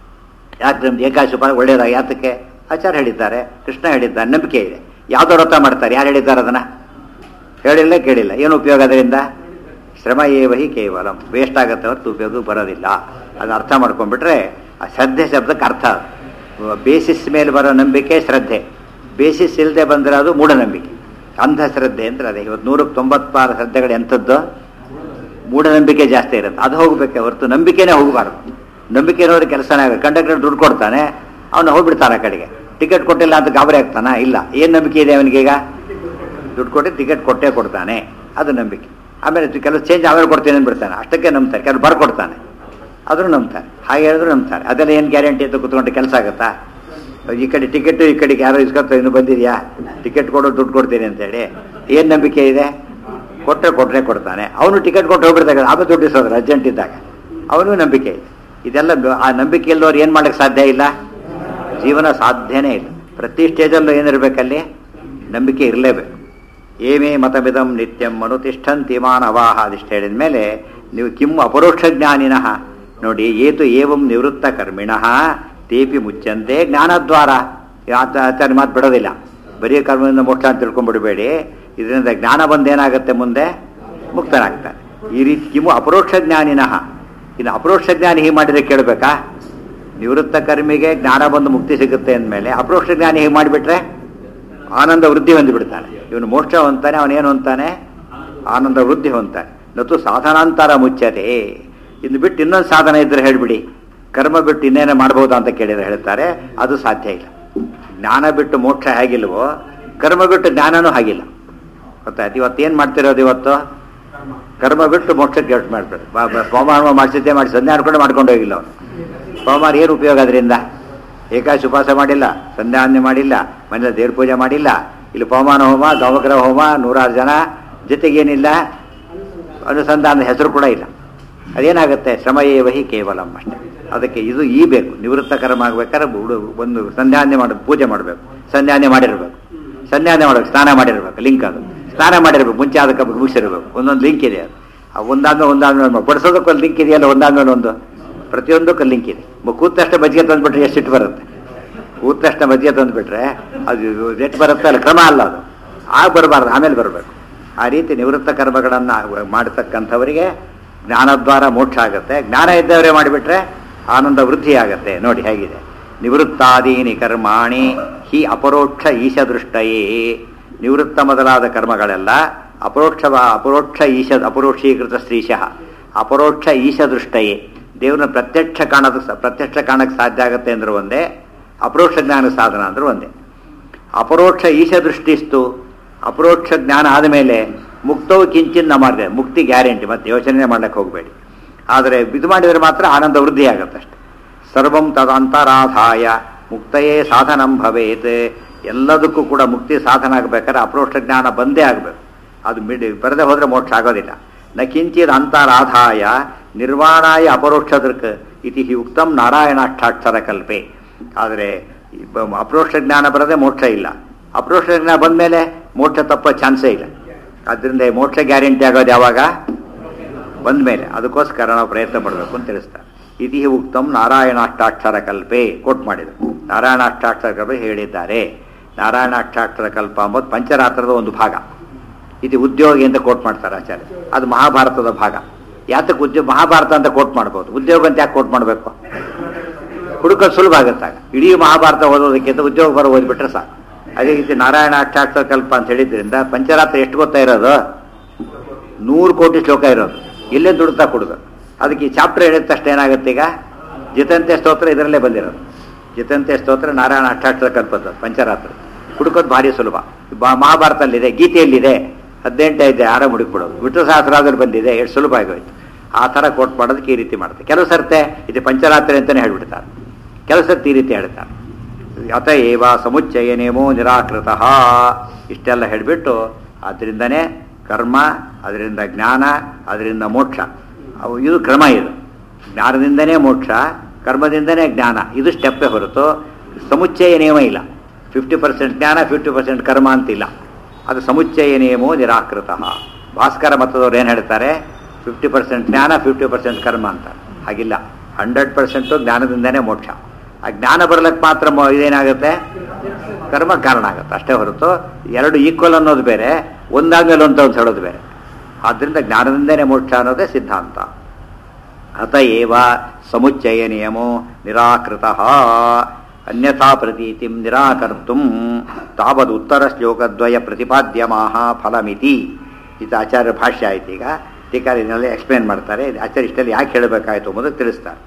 ಯಾಕೆ ನಮ್ದು ಏಕಾಶಿ ಉಪ ಒಳ್ಳೆಯದಾಗ ಯಾತಕ್ಕೆ ಆಚಾರ ಹೇಳಿದ್ದಾರೆ ಕೃಷ್ಣ ಹೇಳಿದ್ದಾರೆ ನಂಬಿಕೆ ಇದೆ ಯಾವುದೋ ವ್ರತ ಮಾಡ್ತಾರೆ ಯಾರು ಹೇಳಿದ್ದಾರೆ ಅದನ್ನ ಹೇಳಿಲ್ಲ ಕೇಳಿಲ್ಲ ಏನು ಉಪಯೋಗ ಅದರಿಂದ ಶ್ರಮ ಏವಹಿ ಕೇವಲಂ ವೇಸ್ಟ್ ಆಗುತ್ತೆ ಹೊರತು ಉಪಯೋಗ ಬರೋದಿಲ್ಲ ಅದು ಅರ್ಥ ಮಾಡ್ಕೊಂಡ್ಬಿಟ್ರೆ ಆ ಶ್ರದ್ಧೆ ಶಬ್ದಕ್ಕೆ ಅರ್ಥ ಬೇಸಿಸ್ ಮೇಲೆ ಬರೋ ನಂಬಿಕೆ ಶ್ರದ್ಧೆ ಬೇಸಿಸ್ ಇಲ್ಲದೆ ಬಂದರೆ ಅದು ಮೂಢನಂಬಿಕೆ ಅಂಧಶ್ರದ್ಧೆ ಅಂದ್ರೆ ಅದೇ ಇವತ್ತು ನೂರಕ್ಕೆ ತೊಂಬತ್ತಾರು ಶ್ರದ್ಧೆಗಳು ಎಂಥದ್ದು ಮೂಢನಂಬಿಕೆ ಜಾಸ್ತಿ ಇರುತ್ತೆ ಅದು ಹೋಗ್ಬೇಕೆ ಹೊರತು ನಂಬಿಕೆನೇ ಹೋಗಬಾರ್ದು ನಂಬಿಕೆ ಇರೋರು ಕೆಲಸನೇ ಆಗುತ್ತೆ ಕಂಡಕ್ಟರ್ ದುಡ್ಡು ಕೊಡ್ತಾನೆ ಅವನು ಹೋಗ್ಬಿಡ್ತಾನೆ ಆ ಕಡೆಗೆ ಟಿಕೆಟ್ ಕೊಟ್ಟಿಲ್ಲ ಅಂತ ಗಾಬರಿ ಆಗ್ತಾನ ಇಲ್ಲ ಏನು ನಂಬಿಕೆ ಇದೆ ಅವನಿಗೀಗ ದುಡ್ಡು ಕೊಟ್ಟು ಟಿಕೆಟ್ ಕೊಟ್ಟೇ ಕೊಡ್ತಾನೆ ಅದು ನಂಬಿಕೆ ಆಮೇಲೆ ಕೆಲವು ಚೇಂಜ್ ಆಮೇಲೆ ಕೊಡ್ತೀನಿ ಅಂದ್ಬಿಡ್ತಾನೆ ಅಷ್ಟಕ್ಕೆ ನಂಬ್ತಾರೆ ಕೆಲವು ಬರ್ಕೊಡ್ತಾನೆ ಆದರೂ ನಂಬ್ತಾರೆ ಹಾಗೆ ಹೇಳಿದ್ರು ನಂಬ್ತಾರೆ ಅದೆಲ್ಲ ಏನು ಗ್ಯಾರಂಟಿ ಅಂತ ಕುತ್ಕೊಂಡು ಕೆಲಸ ಆಗುತ್ತಾ ಈ ಕಡೆ ಟಿಕೆಟ್ ಈ ಕಡೆಗೆ ಯಾರೋ ಇಸ್ಕೊತ ಇನ್ನು ಬಂದಿದ್ಯಾ ಟಿಕೆಟ್ ಕೊಡೋ ದುಡ್ಡು ಕೊಡ್ತೀನಿ ಅಂತೇಳಿ ಏನು ನಂಬಿಕೆ ಇದೆ ಕೊಟ್ಟರೆ ಕೊಟ್ಟರೆ ಕೊಡ್ತಾನೆ ಅವನು ಟಿಕೆಟ್ ಕೊಟ್ಟು ಹೋಗ್ಬಿಡ್ತಾರೆ ಆಮೇಲೆ ದುಡ್ಡು ಇಸೋದ್ರೆ ಅರ್ಜೆಂಟ್ ಇದ್ದಾಗ ಅವನು ನಂಬಿಕೆ ಇದೆ ಇದೆಲ್ಲ ಬ- ಆ ನಂಬಿಕೆ ಇಲ್ಲದವ್ರು ಏನು ಮಾಡಕ್ಕೆ ಸಾಧ್ಯ ಇಲ್ಲ ಜೀವನ ಸಾಧ್ಯನೇ ಇಲ್ಲ ಪ್ರತಿ ಸ್ಟೇಜಲ್ಲೂ ಏನಿರಬೇಕಲ್ಲಿ ನಂಬಿಕೆ ಇರಲೇಬೇಕು ಏಮೇ ಮತಮಿದಂ ನಿತ್ಯಂ ಅನುತಿಷ್ಠಂತಿ ಮಾನವಾಹ ಅದಿಷ್ಟು ಹೇಳಿದ ಮೇಲೆ ನೀವು ಕಿಮ್ ಅಪರೋಕ್ಷ ಜ್ಞಾನಿನಃ ನೋಡಿ ಏತು ಏವಂ ನಿವೃತ್ತ ಕರ್ಮಿಣಃ ತೇಪಿ ಮುಚ್ಚಂತೆ ಜ್ಞಾನದ್ವಾರ ಆತ ಆಚಾರ್ಯ ಮಾತು ಬಿಡೋದಿಲ್ಲ ಬರೀ ಕರ್ಮದಿಂದ ಮೋಕ್ಷ ಅಂತ ತಿಳ್ಕೊಂಡ್ಬಿಡಬೇಡಿ ಇದರಿಂದ ಜ್ಞಾನ ಬಂದೇನಾಗುತ್ತೆ ಮುಂದೆ ಮುಕ್ತನಾಗ್ತಾನೆ ಈ ರೀತಿ ಕಿಮು ಅಪರೋಕ್ಷ ಜ್ಞಾನಿನಃ ಇನ್ನು ಅಪರೋಕ್ಷ ಜ್ಞಾನಿ ಹೀಗೆ ಮಾಡಿದ್ರೆ ಕೇಳಬೇಕಾ ನಿವೃತ್ತ ಕರ್ಮಿಗೆ ಜ್ಞಾನ ಬಂದು ಮುಕ್ತಿ ಸಿಗುತ್ತೆ ಅಂದಮೇಲೆ ಅಪರೋಕ್ಷ ಜ್ಞಾನಿ ಹೀಗೆ ಮಾಡಿಬಿಟ್ರೆ ಆನಂದ ವೃದ್ಧಿ ಹೊಂದಿಬಿಡ್ತಾನೆ ಇವನು ಮೋಕ್ಷ ಹೊಂತಾನೆ ಅವನೇನು ಹೊಂತಾನೆ ಆನಂದ ವೃದ್ಧಿ ಹೊಂತಾನೆ ನತು ಸಾಧನಾಂತರ ಮುಚ್ಚತೆ ಇನ್ನು ಬಿಟ್ಟು ಇನ್ನೊಂದು ಸಾಧನ ಇದ್ರೆ ಹೇಳ್ಬಿಡಿ ಕರ್ಮ ಬಿಟ್ಟು ಇನ್ನೇನೇ ಮಾಡ್ಬೋದಾ ಅಂತ ಕೇಳಿದ್ರೆ ಹೇಳ್ತಾರೆ ಅದು ಸಾಧ್ಯ ಇಲ್ಲ ಜ್ಞಾನ ಬಿಟ್ಟು ಮೋಕ್ಷ ಹೇಗಿಲ್ವೋ ಕರ್ಮ ಬಿಟ್ಟು ಜ್ಞಾನನೂ ಹಾಗಿಲ್ಲ ಗೊತ್ತಾಯ್ತು ಇವತ್ತು ಏನು ಮಾಡ್ತಿರೋದು ಇವತ್ತು ಕರ್ಮ ಬಿಟ್ಟು ಮೋಕ್ಷಕ್ಕೆ ಎಷ್ಟು ಮಾಡ್ತಾರೆ ಪವಮಾನ ಮಾಡಿಸಿದ್ದೆ ಮಾಡಿ ಸಂಧ್ಯಾ ಅನ್ಕೊಂಡು ಮಾಡ್ಕೊಂಡು ಹೋಗಿಲ್ಲ ಅವನು ಪವಮಾನ ಏನು ಉಪಯೋಗ ಅದರಿಂದ ಏಕಾಶಿ ಉಪವಾಸ ಮಾಡಿಲ್ಲ ಸಂಧ್ಯಾನ್ಯ ಮಾಡಿಲ್ಲ ಮನೇಲಿ ದೇವ್ರ ಪೂಜೆ ಮಾಡಿಲ್ಲ ಇಲ್ಲಿ ಪವಮಾನ ಹೋಮ ಗವಗ್ರಹ ಹೋಮ ನೂರಾರು ಜನ ಜೊತೆಗೇನಿಲ್ಲ ಅನುಸಂಧಾನದ ಹೆಸರು ಕೂಡ ಇಲ್ಲ ಅದೇನಾಗುತ್ತೆ ಶ್ರಮ ಏವಹಿ ಕೇವಲಂ ಅಷ್ಟೇ ಅದಕ್ಕೆ ಇದು ಈ ಬೇಕು ನಿವೃತ್ತ ಕರ್ಮ ಆಗ್ಬೇಕಾದ್ರೆ ಹುಡು- ಒಂದು ಸಂಧ್ಯಾನ್ಯ ಮಾಡ ಪೂಜೆ ಮಾಡಬೇಕು ಸಂಧ್ಯಾನ್ಯ ಮಾಡಿರ್ಬೇಕು ಸಂಧ್ಯಾನ್ಯ ಮಾಡಬೇಕು ಸ್ನಾನ ಮಾಡಿರ್ಬೇಕು ಲಿಂಕ್ ಅದು ಸ್ನಾನ ಮಾಡಿರ್ಬೇಕು ಮುಂಚೆ ಅದಕ್ಕೆ ಮುಗಿಸಿರ್ಬೇಕು ಒಂದೊಂದು ಲಿಂಕ್ ಇದೆ ಅದು ಆ ಒಂದಾದ್ಮೇಲೆ ಒಂದಾದ್ಮೇಲೆ ಬಡಿಸೋದಕ್ಕೊಂದು ಲಿಂಕ್ ಇದೆಯಲ್ಲ ಒಂದಾದ್ಮೇಲೆ ಒಂದು ಪ್ರತಿಯೊಂದಕ್ಕೂ ಲಿಂಕ್ ಇದೆ ಮ- ಕೂತ ತಕ್ಷಣ ಮಜ್ಜಿಗೆ ತಂದ್ಬಿಟ್ರೆ ಎಷ್ಟು ಸಿಟ್ಟು ಬರುತ್ತೆ ಕೂತ ತಕ್ಷಣ ಮಜ್ಜಿಗೆ ತಂದ್ಬಿಟ್ರೆ ಅದು ಎಷ್ಟು ಬರುತ್ತೆ ಅಲ್ಲ ಕ್ರಮ ಅಲ್ಲ ಅದು ಆಗ ಬರಬಾರ್ದು ಆಮೇಲೆ ಬರಬೇಕು ಆ ರೀತಿ ನಿವೃತ್ತ ಕರ್ಮಗಳನ್ನು ಮಾಡತಕ್ಕಂಥವರಿಗೆ ಜ್ಞಾನದ್ವಾರ ಮೋಕ್ಷ ಆಗುತ್ತೆ ಜ್ಞಾನ ಇದ್ದವರೇ ಮಾಡಿಬಿಟ್ರೆ ಆನಂದ ವೃದ್ಧಿ ಆಗತ್ತೆ ನೋಡಿ ಹೇಗಿದೆ ನಿವೃತ್ತಾದೀನಿ ಕರ್ಮಾಣಿ ಹಿ ಅಪರೋಕ್ಷ ಈಶದೃಷ್ಟಯೇ ನಿವೃತ್ತ ಮೊದಲಾದ ಕರ್ಮಗಳೆಲ್ಲ ಅಪರೋಕ್ಷ ಅಪರೋಕ್ಷ ಈಶ ಅಪರೋಕ್ಷೀಕೃತ ಶ್ರೀಶಃ ಅಪರೋಕ್ಷ ಈಶದೃಷ್ಟಯೇ ದೇವ್ರನ್ನ ಪ್ರತ್ಯಕ್ಷ ಕಾಣೋದು ಪ್ರತ್ಯಕ್ಷ ಕಾಣಕ್ಕೆ ಸಾಧ್ಯ ಆಗುತ್ತೆ ಅಂದ್ರೆ ಒಂದೇ ಅಪರೋಕ್ಷ ಜ್ಞಾನ ಸಾಧನ ಅಂದ್ರೆ ಒಂದೇ ಅಪರೋಕ್ಷ ಈಶ ದೃಷ್ಟಿಸ್ತು ಅಪರೋಕ್ಷ ಜ್ಞಾನ ಆದಮೇಲೆ ಮುಕ್ತವು ಕಿಂಚಿನ್ನ ಮಾಡಿದೆ ಮುಕ್ತಿ ಗ್ಯಾರಂಟಿ ಮತ್ತೆ ಯೋಚನೆ ಮಾಡ್ಲಿಕ್ಕೆ ಹೋಗಬೇಡಿ ಆದರೆ ಇದು ಮಾಡಿದರೆ ಮಾತ್ರ ಆನಂದ ವೃದ್ಧಿ ಆಗುತ್ತೆ ಅಷ್ಟೆ ಸರ್ವಂ ತದಂತರಾಧಾಯ ಮುಕ್ತಯೇ ಸಾಧನಂ ಭವೇತ್ ಎಲ್ಲದಕ್ಕೂ ಕೂಡ ಮುಕ್ತಿ ಸಾಧನ ಆಗಬೇಕಾದ್ರೆ ಅಪರೋಕ್ಷ ಜ್ಞಾನ ಬಂದೇ ಆಗಬೇಕು ಅದು ಮಿಡಿ ಬರದೆ ಹೋದರೆ ಮೋಕ್ಷ ಆಗೋದಿಲ್ಲ ನ ಕಿಂಚಿತ್ ಅಂತರಾಧಾಯ ನಿರ್ವಾಣಾಯ ಅಪರೋಕ್ಷ ದೃಕ್ ಇತಿ ಹಿ ಉಕ್ತಂ ನಾರಾಯಣಾಷ್ಟಾಕ್ಷರ ಕಲ್ಪೆ ಆದರೆ ಈ ಬ- ಅಪರೋಕ್ಷ ಜ್ಞಾನ ಬರದೆ ಮೋಕ್ಷ ಇಲ್ಲ ಅಪರೋಕ್ಷ ಜ್ಞಾನ ಬಂದಮೇಲೆ ಮೋಕ್ಷ ತಪ್ಪೋ ಚಾನ್ಸೇ ಇಲ್ಲ ಆದ್ದರಿಂದ ಈ ಮೋಕ್ಷ ಗ್ಯಾರಂಟಿ ಆಗೋದು ಯಾವಾಗ ಬಂದ ಮೇಲೆ ಅದಕ್ಕೋಸ್ಕರ ನಾವು ಪ್ರಯತ್ನ ಪಡಬೇಕು ಅಂತ ತಿಳಿಸ್ತಾರೆ ಇತಿ ಉಕ್ತಂ ನಾರಾಯಣಾಷ್ಟಾಕ್ಷರ ಕಲ್ಪೆ ಕೋಟ್ ಮಾಡಿದರು ನಾರಾಯಣಾಷ್ಟಾಕ್ಷರ ಕಲ್ಪೆ ಹೇಳಿದ್ದಾರೆ ನಾರಾಯಣಾಷ್ಟಾಕ್ಷರ ಕಲ್ಪ ಅಂಬೋದು ಪಂಚರಾತ್ರದ ಒಂದು ಭಾಗ ಇದು ಉದ್ಯೋಗಿ ಅಂತ ಕೋಟ್ ಮಾಡ್ತಾರೆ ಆಚಾರ್ಯ ಅದು ಮಹಾಭಾರತದ ಭಾಗ ಯಾತಕ್ಕೆ ಉದ್ಯೋಗ ಮಹಾಭಾರತ ಅಂತ ಕೋಟ್ ಮಾಡ್ಬೋದು ಉದ್ಯೋಗ ಅಂತ ಯಾಕೆ ಕೋಟ್ ಮಾಡಬೇಕು ಹುಡುಕೋದು ಸುಲಭ ಆಗುತ್ತಾಗ ಇಡೀ ಮಹಾಭಾರತ ಓದೋದಕ್ಕಿಂತ ಉದ್ಯೋಗ ಬರೋ ಓದ್ಬಿಟ್ರೆ ಸಾಕು ಅದೇ ರೀತಿ ನಾರಾಯಣ ಅಷ್ಟಾಕ್ಷರ ಕಲ್ಪ ಅಂತ ಹೇಳಿದ್ರಿಂದ ಪಂಚರಾತ್ರ ಎಷ್ಟು ಗೊತ್ತಾ ಇರೋದು ನೂರು ಕೋಟಿ ಶ್ಲೋಕ ಇರೋದು ಇಲ್ಲೇ ದುಡ್ತಾ ಹುಡುಗ ಅದಕ್ಕೆ ಈ ಚಾಪ್ಟರ್ ಹೇಳಿದ ತಕ್ಷಣ ಏನಾಗುತ್ತೆ ಈಗ ಜಿತಂತೆ ಸ್ತೋತ್ರ ಇದರಲ್ಲೇ ಬಂದಿರೋದು ಜಿತಂತೆ ಸ್ತೋತ್ರ ನಾರಾಯಣ ಅಷ್ಟಾಕ್ಷರ ಕಲ್ಪದ್ದು ಪಂಚರಾತ್ರ ಹುಡುಕೋದು ಭಾರಿ ಸುಲಭ ಬ- ಮಹಾಭಾರತದಲ್ಲಿದೆ ಗೀತೆಯಲ್ಲಿದೆ ಹದಿನೆಂಟು ಇದೆ ಆರಾಮ್ ಹುಡುಕ್ಬಿಡೋದು ವಿಷ್ಣು ಸಹಸ್ರಾದಲ್ಲಿ ಬಂದಿದೆ ಎಷ್ಟು ಸುಲಭ ಆಗೋಯ್ತು ಆ ಥರ ಕೋಟ್ ಮಾಡೋದಕ್ಕೆ ಈ ರೀತಿ ಮಾಡುತ್ತೆ ಕೆಲವು ಸರ್ತೆ ಇದು ಪಂಚರಾತ್ರಿ ಅಂತಲೇ ಹೇಳ್ಬಿಡ್ತಾರೆ ಕೆಲವು ಸರ್ತಿ ಈ ರೀತಿ ಹೇಳ್ತಾರೆ ಅತ ಏವ ಸಮುಚ್ಚಯ ನೇಮೋ ನಿರಾಕೃತ ಇಷ್ಟೆಲ್ಲ ಹೇಳಿಬಿಟ್ಟು ಅದರಿಂದನೇ ಕರ್ಮ ಅದರಿಂದ ಜ್ಞಾನ ಅದರಿಂದ ಮೋಕ್ಷ ಅವು ಇದು ಕ್ರಮ ಇದು ಜ್ಞಾನದಿಂದನೇ ಮೋಕ್ಷ ಕರ್ಮದಿಂದನೇ ಜ್ಞಾನ ಇದು ಸ್ಟೆಪ್ಪೇ ಹೊರತು ಸಮುಚ್ಚಯ ನಿಯಮ ಇಲ್ಲ ಫಿಫ್ಟಿ ಪರ್ಸೆಂಟ್ ಜ್ಞಾನ ಫಿಫ್ಟಿ ಪರ್ಸೆಂಟ್ ಕರ್ಮ ಅಂತಿಲ್ಲ ಅದು ಸಮುಚ್ಚಯ ನಿಯಮೋ ನಿರಾಕೃತ ಭಾಸ್ಕರ ಮತದವ್ರು ಏನು ಹೇಳ್ತಾರೆ ಫಿಫ್ಟಿ ಪರ್ಸೆಂಟ್ ಜ್ಞಾನ ಫಿಫ್ಟಿ ಪರ್ಸೆಂಟ್ ಕರ್ಮ ಅಂತ ಹಾಗಿಲ್ಲ ಹಂಡ್ರೆಡ್ ಪರ್ಸೆಂಟು ಜ್ಞಾನದಿಂದನೇ ಮೋಕ್ಷ ಆ ಜ್ಞಾನ ಬರ್ಲಿಕ್ಕೆ ಮಾತ್ರ ಮೊ- ಇದೇನಾಗುತ್ತೆ ಕರ್ಮ ಕಾರಣ ಆಗುತ್ತೆ ಅಷ್ಟೇ ಹೊರತು ಎರಡು ಈಕ್ವಲ್ ಅನ್ನೋದು ಬೇರೆ ಒಂದಾದ್ಮೇಲೆ ಅಂತ ಒಂದು ಹೇಳೋದು ಬೇರೆ ಆದ್ದರಿಂದ ಜ್ಞಾನದಿಂದನೇ ಮೋಕ್ಷ ಅನ್ನೋದೇ ಸಿದ್ಧಾಂತ ಅತ ಏವ ಸಮುಚ್ಚಯ ನಿಯಮೋ ನಿರಾಕೃತ ಅನ್ಯಥಾ ಪ್ರತೀತಿಂ ನಿರಾಕರ್ತು ತಾವದ್ ಉತ್ತರ ಶ್ಲೋಕದ್ವಯ ಪ್ರತಿಪಾದ್ಯಮಾಹ ಫಲಮಿತಿ ಇದು ಆಚಾರ್ಯ ಭಾಷ್ಯ ಆಯ್ತು ಈಗ ಟೀಕಾರಿನಲ್ಲಿ ಎಕ್ಸ್ಪ್ಲೇನ್ ಮಾಡ್ತಾರೆ ಇದು ಆಚಾರ್ಯ ಇಷ್ಟಲ್ಲಿ ಯಾಕೆ ಹೇಳಬೇಕಾಯ್ತು ಎಂಬುದು ತಿಳಿಸ್ತಾರೆ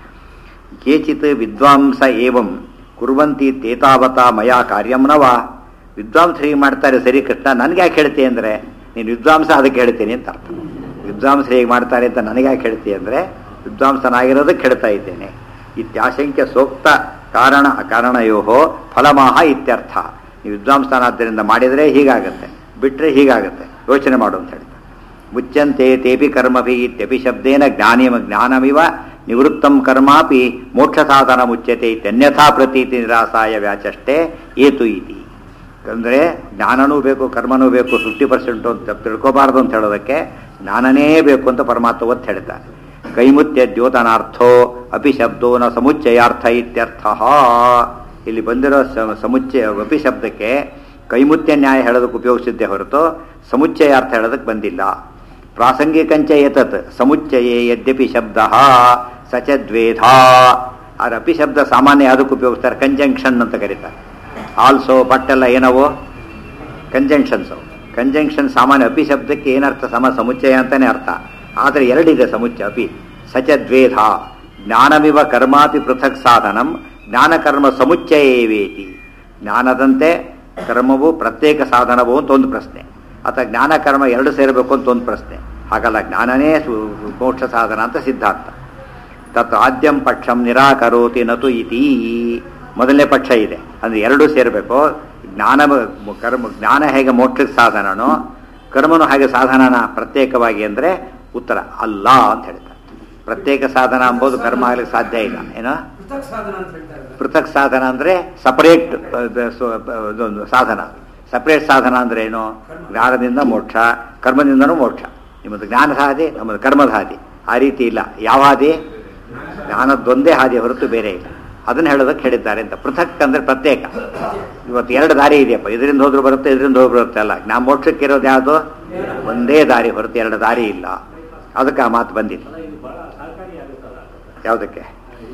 ಕೇಚಿತ್ ವಿದ್ವಾಂಸ ಏವಂ ಕುರ್ವಂತಿ ತೇತಾವತ ಮಯಾ ಕಾರ್ಯಂ ನವ ವಿದ್ವಾಂಸರಿಗೆ ಮಾಡ್ತಾರೆ ಸರಿ ಕೃಷ್ಣ ನನಗೆ ಯಾಕೆ ಹೇಳ್ತಿ ಅಂದರೆ ನೀನು ವಿದ್ವಾಂಸ ಅದಕ್ಕೆ ಹೇಳ್ತೀನಿ ಅಂತ ಅರ್ಥ ವಿದ್ವಾಂಸರು ಹೇಗೆ ಮಾಡ್ತಾರೆ ಅಂತ ನನಗೆ ಯಾಕೆ ಹೇಳ್ತಿ ಅಂದರೆ ವಿದ್ವಾಂಸನಾಗಿರೋದಕ್ಕೆ ಹೇಳ್ತಾ ಇದ್ದೇನೆ ಇತ್ಯಾಶಂಕ್ಯ ಸೂಕ್ತ ಕಾರಣ ಕಾರಣಯೋ ಫಲಮಾಹ ಇತ್ಯರ್ಥ ನೀವು ವಿದ್ವಾಂಸನಾದ್ದರಿಂದ ಮಾಡಿದರೆ ಹೀಗಾಗತ್ತೆ ಬಿಟ್ಟರೆ ಹೀಗಾಗತ್ತೆ ಯೋಚನೆ ಮಾಡು ಅಂತ ಹೇಳ್ತಾರೆ ಮುಚ್ಚಂತೆ ತೇಪಿ ಕರ್ಮಭಿ ಇತ್ಯಪಿ ಶಬ್ದೇನ ಜ್ಞಾನಿ ಜ್ಞಾನಮಿವ ನಿವೃತ್ತಂ ಕರ್ಮಾಪಿ ಮೋಕ್ಷ ಸಾಧನ ಮುಚ್ಯತೆ ಇತ್ಯನ್ಯಥಾ ಪ್ರತೀತಿ ನಿರಾಸಾಯ ವ್ಯಾಚಷ್ಟೇ ಏತು ಇತಿ ಅಂದರೆ ಜ್ಞಾನನೂ ಬೇಕು ಕರ್ಮನೂ ಬೇಕು ಫಿಫ್ಟಿ ಪರ್ಸೆಂಟು ಅಂತ ತಿಳ್ಕೋಬಾರ್ದು ಅಂತ ಹೇಳೋದಕ್ಕೆ ಜ್ಞಾನನೇ ಬೇಕು ಅಂತ ಪರಮಾತ್ಮ ಒತ್ತು ಹೇಳ್ತಾರೆ ಕೈಮುತ್ಯ ದ್ಯೋತನಾರ್ಥೋ ಅಪಿ ಶಬ್ದೋ ನ ಸಮುಚ್ಚಯಾರ್ಥ ಇತ್ಯರ್ಥ ಇಲ್ಲಿ ಬಂದಿರೋ ಸ- ಸಮುಚ್ಚಯ ಅಪಿ ಶಬ್ದಕ್ಕೆ ಕೈಮುತ್ಯ ನ್ಯಾಯ ಹೇಳೋದಕ್ಕೆ ಉಪಯೋಗಿಸಿದ್ದೇ ಹೊರತು ಸಮುಚ್ಚಯಾರ್ಥ ಹೇಳೋದಕ್ಕೆ ಬಂದಿಲ್ಲ ಪ್ರಾಸಂಗಿಕಂಚ ಏತತ್ ಸಮುಚ್ಚಯೇ ಯದ್ಯಪಿ ಶಬ್ದ ಸಚ ದ್ವೇಧ ಆದ್ರೆ ಅಪಿ ಶಬ್ದ ಸಾಮಾನ್ಯ ಯಾವುದಕ್ಕೆ ಉಪಯೋಗಿಸ್ತಾರೆ ಕಂಜಂಕ್ಷನ್ ಅಂತ ಕರೀತಾರೆ ಆಲ್ಸೋ ಬಟ್ ಎಲ್ಲ ಏನವು ಕಂಜಂಕ್ಷನ್ಸ್ ಕಂಜಂಕ್ಷನ್ ಸಾಮಾನ್ಯ ಅಪಿ ಶಬ್ದಕ್ಕೆ ಏನರ್ಥ ಸಮ ಸಮುಚ್ಚಯ ಅಂತಾನೆ ಅರ್ಥ ಆದರೆ ಎರಡಿದೆ ಸಮುಚ್ಚಯ ಅಪಿ ಸಚ ದ್ವೇಧ ಜ್ಞಾನಮಿವ ಕರ್ಮಾಪಿ ಪೃಥಕ್ ಸಾಧನಂ ಜ್ಞಾನಕರ್ಮ ಸಮುಚ್ಚಯೇವೇತಿ ಜ್ಞಾನದಂತೆ ಕರ್ಮವು ಪ್ರತ್ಯೇಕ ಸಾಧನವು ಅಂತ ಒಂದು ಪ್ರಶ್ನೆ ಅಥವಾ ಜ್ಞಾನ ಕರ್ಮ ಎರಡು ಸೇರಬೇಕು ಅಂತ ಒಂದು ಪ್ರಶ್ನೆ ಹಾಗಲ್ಲ ಜ್ಞಾನನೇ ಸು- ಮೋಕ್ಷ ಸಾಧನ ಅಂತ ಸಿದ್ಧಾಂತ ತತ್ ಆದ್ಯಂ ಪಕ್ಷಂ ನಿರಾಕರೋತಿ ನತು ಇತಿ ಮೊದಲನೇ ಪಕ್ಷ ಇದೆ ಅಂದ್ರೆ ಎರಡೂ ಸೇರಬೇಕು ಜ್ಞಾನ ಕರ್ಮ ಜ್ಞಾನ ಹೇಗೆ ಮೋಕ್ಷಕ್ಕೆ ಸಾಧನನೋ ಕರ್ಮನು ಹಾಗೆ ಸಾಧನನ ಪ್ರತ್ಯೇಕವಾಗಿ ಅಂದರೆ ಉತ್ತರ ಅಲ್ಲ ಅಂತ ಹೇಳ್ತಾರೆ ಪ್ರತ್ಯೇಕ ಸಾಧನ ಎಂಬುದು ಕರ್ಮ ಆಗ್ಲಿಕ್ಕೆ ಸಾಧ್ಯ ಇಲ್ಲ ಏನೋ ಪೃಥಕ್ ಸಾಧನ ಅಂತ ಹೇಳ್ತಾ ಇದ್ದಾರೆ ಪೃಥಕ್ ಸಾಧನ ಅಂದ್ರೆ ಸಪರೇಟ್ ಇದೊಂದು ಸಾಧನ ಸಪರೇಟ್ ಸಾಧನ ಅಂದ್ರೆ ಏನು ಜ್ಞಾನದಿಂದ ಮೋಕ್ಷ ಕರ್ಮದಿಂದನೂ ಮೋಕ್ಷ ನಿಮ್ಮದು ಜ್ಞಾನದ ಹಾದಿ ನಮ್ಮದು ಕರ್ಮದ ಹಾದಿ ಆ ರೀತಿ ಇಲ್ಲ ಯಾವ ಹಾದಿ ಜ್ಞಾನದ್ದೊಂದೇ ಹಾದಿ ಹೊರತು ಬೇರೆ ಇಲ್ಲ ಅದನ್ನ ಹೇಳೋದಕ್ಕೆ ಹೇಳಿದ್ದಾರೆ ಅಂತ ಪೃಥಕ್ ಅಂದ್ರೆ ಪ್ರತ್ಯೇಕ ಇವತ್ತು ಎರಡು ದಾರಿ ಇದೆಯಪ್ಪ ಇದರಿಂದ ಹೋದ್ರು ಬರುತ್ತೆ ಇದರಿಂದ ಹೋದ್ರು ಬರುತ್ತೆ ಅಲ್ಲ ಜ್ಞಾನ ಮೋಕ್ಷಕ್ಕೆ ಇರೋದು ಯಾವುದು ಒಂದೇ ದಾರಿ ಹೊರತು ಎರಡು ದಾರಿ ಇಲ್ಲ ಅದಕ್ಕೆ ಆ ಮಾತು ಬಂದಿಲ್ಲ ಯಾವುದಕ್ಕೆ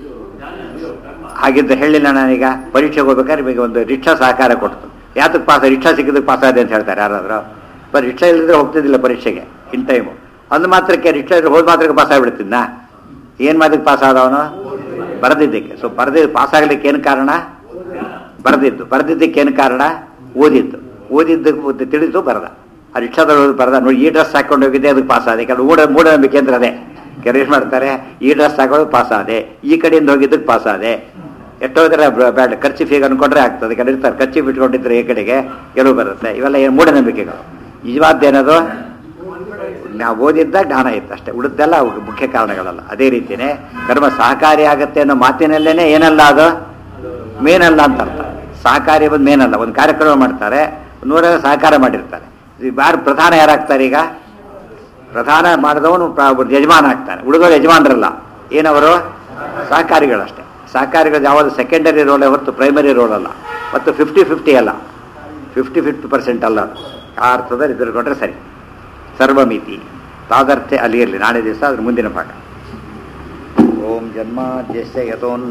ಹಾಗಿದ್ರೆ ಹೇಳಿಲ್ಲ ನಾನೀಗ ಪರೀಕ್ಷೆಗೆ ಹೋಗ್ಬೇಕಾದ್ರೆ ನಿಮಗೆ ಒಂದು ರಿಕ್ಷಾ ಸಹಕಾರ ಕೊಡ್ತು ಯಾತಕ್ಕೆ ಪಾಸ್ ರಿಕ್ಷಾ ಸಿಕ್ಕಿದ್ದಕ್ಕೆ ಪಾಸ್ ಆದೆ ಅಂತ ಹೇಳ್ತಾರೆ ಯಾರಾದರೂ ಬಟ್ ರಿಕ್ಷಾ ಇಲ್ಲದ್ರೆ ಹೋಗ್ತಿದ್ದಿಲ್ಲ ಪರೀಕ್ಷೆಗೆ ಇನ್ ಟೈಮು ಅಂದ ಮಾತ್ರಕ್ಕೆ ರಿಕ್ಷಾ ಇದ್ರೆ ಹೋದ ಮಾತ್ರಕ್ಕೆ ಪಾಸ್ ಆಗಿಬಿಡ್ತಿದ್ನ ಏನು ಮಾಡೋದಕ್ಕೆ ಪಾಸ್ ಆದವನು ಬರೆದಿದ್ದಕ್ಕೆ ಸೊ ಬರೆದಿದ್ದು ಪಾಸ್ ಆಗ್ಲಿಕ್ಕೆ ಏನು ಕಾರಣ ಬರೆದಿದ್ದು ಬರೆದಿದ್ದಕ್ಕೆ ಏನು ಕಾರಣ ಓದಿದ್ದು ಓದಿದ್ದಕ್ಕೆ ತಿಳಿದು ಬರದ ಆ ರಿಕ್ಷಾದೊಳಗೆ ಬರದ ನೋಡಿ ಈ ಡ್ರೆಸ್ ಹಾಕೊಂಡು ಹೋಗಿದ್ದೆ ಅದಕ್ಕೆ ಪಾಸ್ ಆದೆ ಕೆಲವು ಮೂಢ ಮೂಢನಂಬಿಕೆ ಅಂದ್ರೆ ಅದೇ ಕೆಲವು ಮಾಡ್ತಾರೆ ಈ ಡ್ರೆಸ್ ಹಾಕೊಂಡು ಪಾಸ್ ಆದೆ ಈ ಕಡೆಯಿಂದ ಹೋಗಿದ್ದಕ್ಕೆ ಪಾಸ್ ಆದೆ ಎಷ್ಟೋದ್ರೆ ಬೇಡ ಖರ್ಚು ಫೀಗ್ ಅನ್ಕೊಂಡ್ರೆ ಆಗ್ತದೆ ಕೆಲವು ಇರ್ತಾರೆ ಖರ್ಚು ಬಿಟ್ಕೊಂಡಿದ್ರೆ ಈ ಕಡೆಗೆ ಕೆಲವು ಬರುತ್ತೆ ಇವೆಲ್ಲ ಏನು ಮೂಢನಂಬಿಕೆಗಳು ನಿಜವಾದ್ದೇನದು ನಾವು ಓದಿದ್ದ ಜ್ಞಾನ ಇತ್ತು ಅಷ್ಟೇ ಉಳಿದೆಲ್ಲ ಅವು ಮುಖ್ಯ ಕಾರಣಗಳಲ್ಲ ಅದೇ ರೀತಿಯೇ ಕರ್ಮ ಸಹಕಾರಿ ಆಗತ್ತೆ ಅನ್ನೋ ಮಾತಿನಲ್ಲೇನೆ ಏನಲ್ಲ ಅದು ಮೇನಲ್ಲ ಅಂತ ಅರ್ಥ ಸಹಕಾರಿ ಬಂದು ಮೇನಲ್ಲ ಒಂದು ಕಾರ್ಯಕ್ರಮ ಮಾಡ್ತಾರೆ ನೂರ ಸಹಕಾರ ಮಾಡಿರ್ತಾರೆ ಇದು ಯಾರು ಪ್ರಧಾನ ಯಾರಾಗ್ತಾರೆ ಈಗ ಪ್ರಧಾನ ಮಾಡಿದವನು ಪ್ರ- ಒಬ್ಬ ಯಜಮಾನ ಆಗ್ತಾನೆ ಉಳಿದವರು ಯಜಮಾನರಲ್ಲ ಏನವರು ಸಹಕಾರಿಗಳಷ್ಟೇ ಸಹಕಾರಿಗಳು ಯಾವುದು ಸೆಕೆಂಡರಿ ರೋಲ್ ಹೊರತು ಪ್ರೈಮರಿ ರೋಲ್ ಅಲ್ಲ ಮತ್ತು ಫಿಫ್ಟಿ ಫಿಫ್ಟಿ ಅಲ್ಲ ಫಿಫ್ಟಿ ಫಿಫ್ಟಿ ಪರ್ಸೆಂಟ್ ಅಲ್ಲ ಅದು. ಆ ಅರ್ಥದಲ್ಲಿ ತಿಳ್ಕೊಂಡ್ರೆ ಸರಿ ಸರ್ವಮಿತಿ ತಾದರ್ಥೆ ಅಲ್ಲಿ ಇರಲಿ ನಾಳೆ ದಿವಸ ಅದ್ರ ಮುಂದಿನ ಭಾಗ ಓಂ ಜನ್ಮಾದ್ಯಸ್ಯ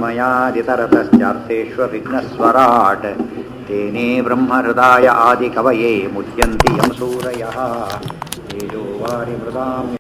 ಯತೋನ್ಮಯಾದಿತರತಶ್ಚಾರ್ಥೇष्वभिघ्नस्वराट् तेने ब्रह्महृदाय आदिकवये मुह्यन्ति यं सूरयः तेजो वारिमृदां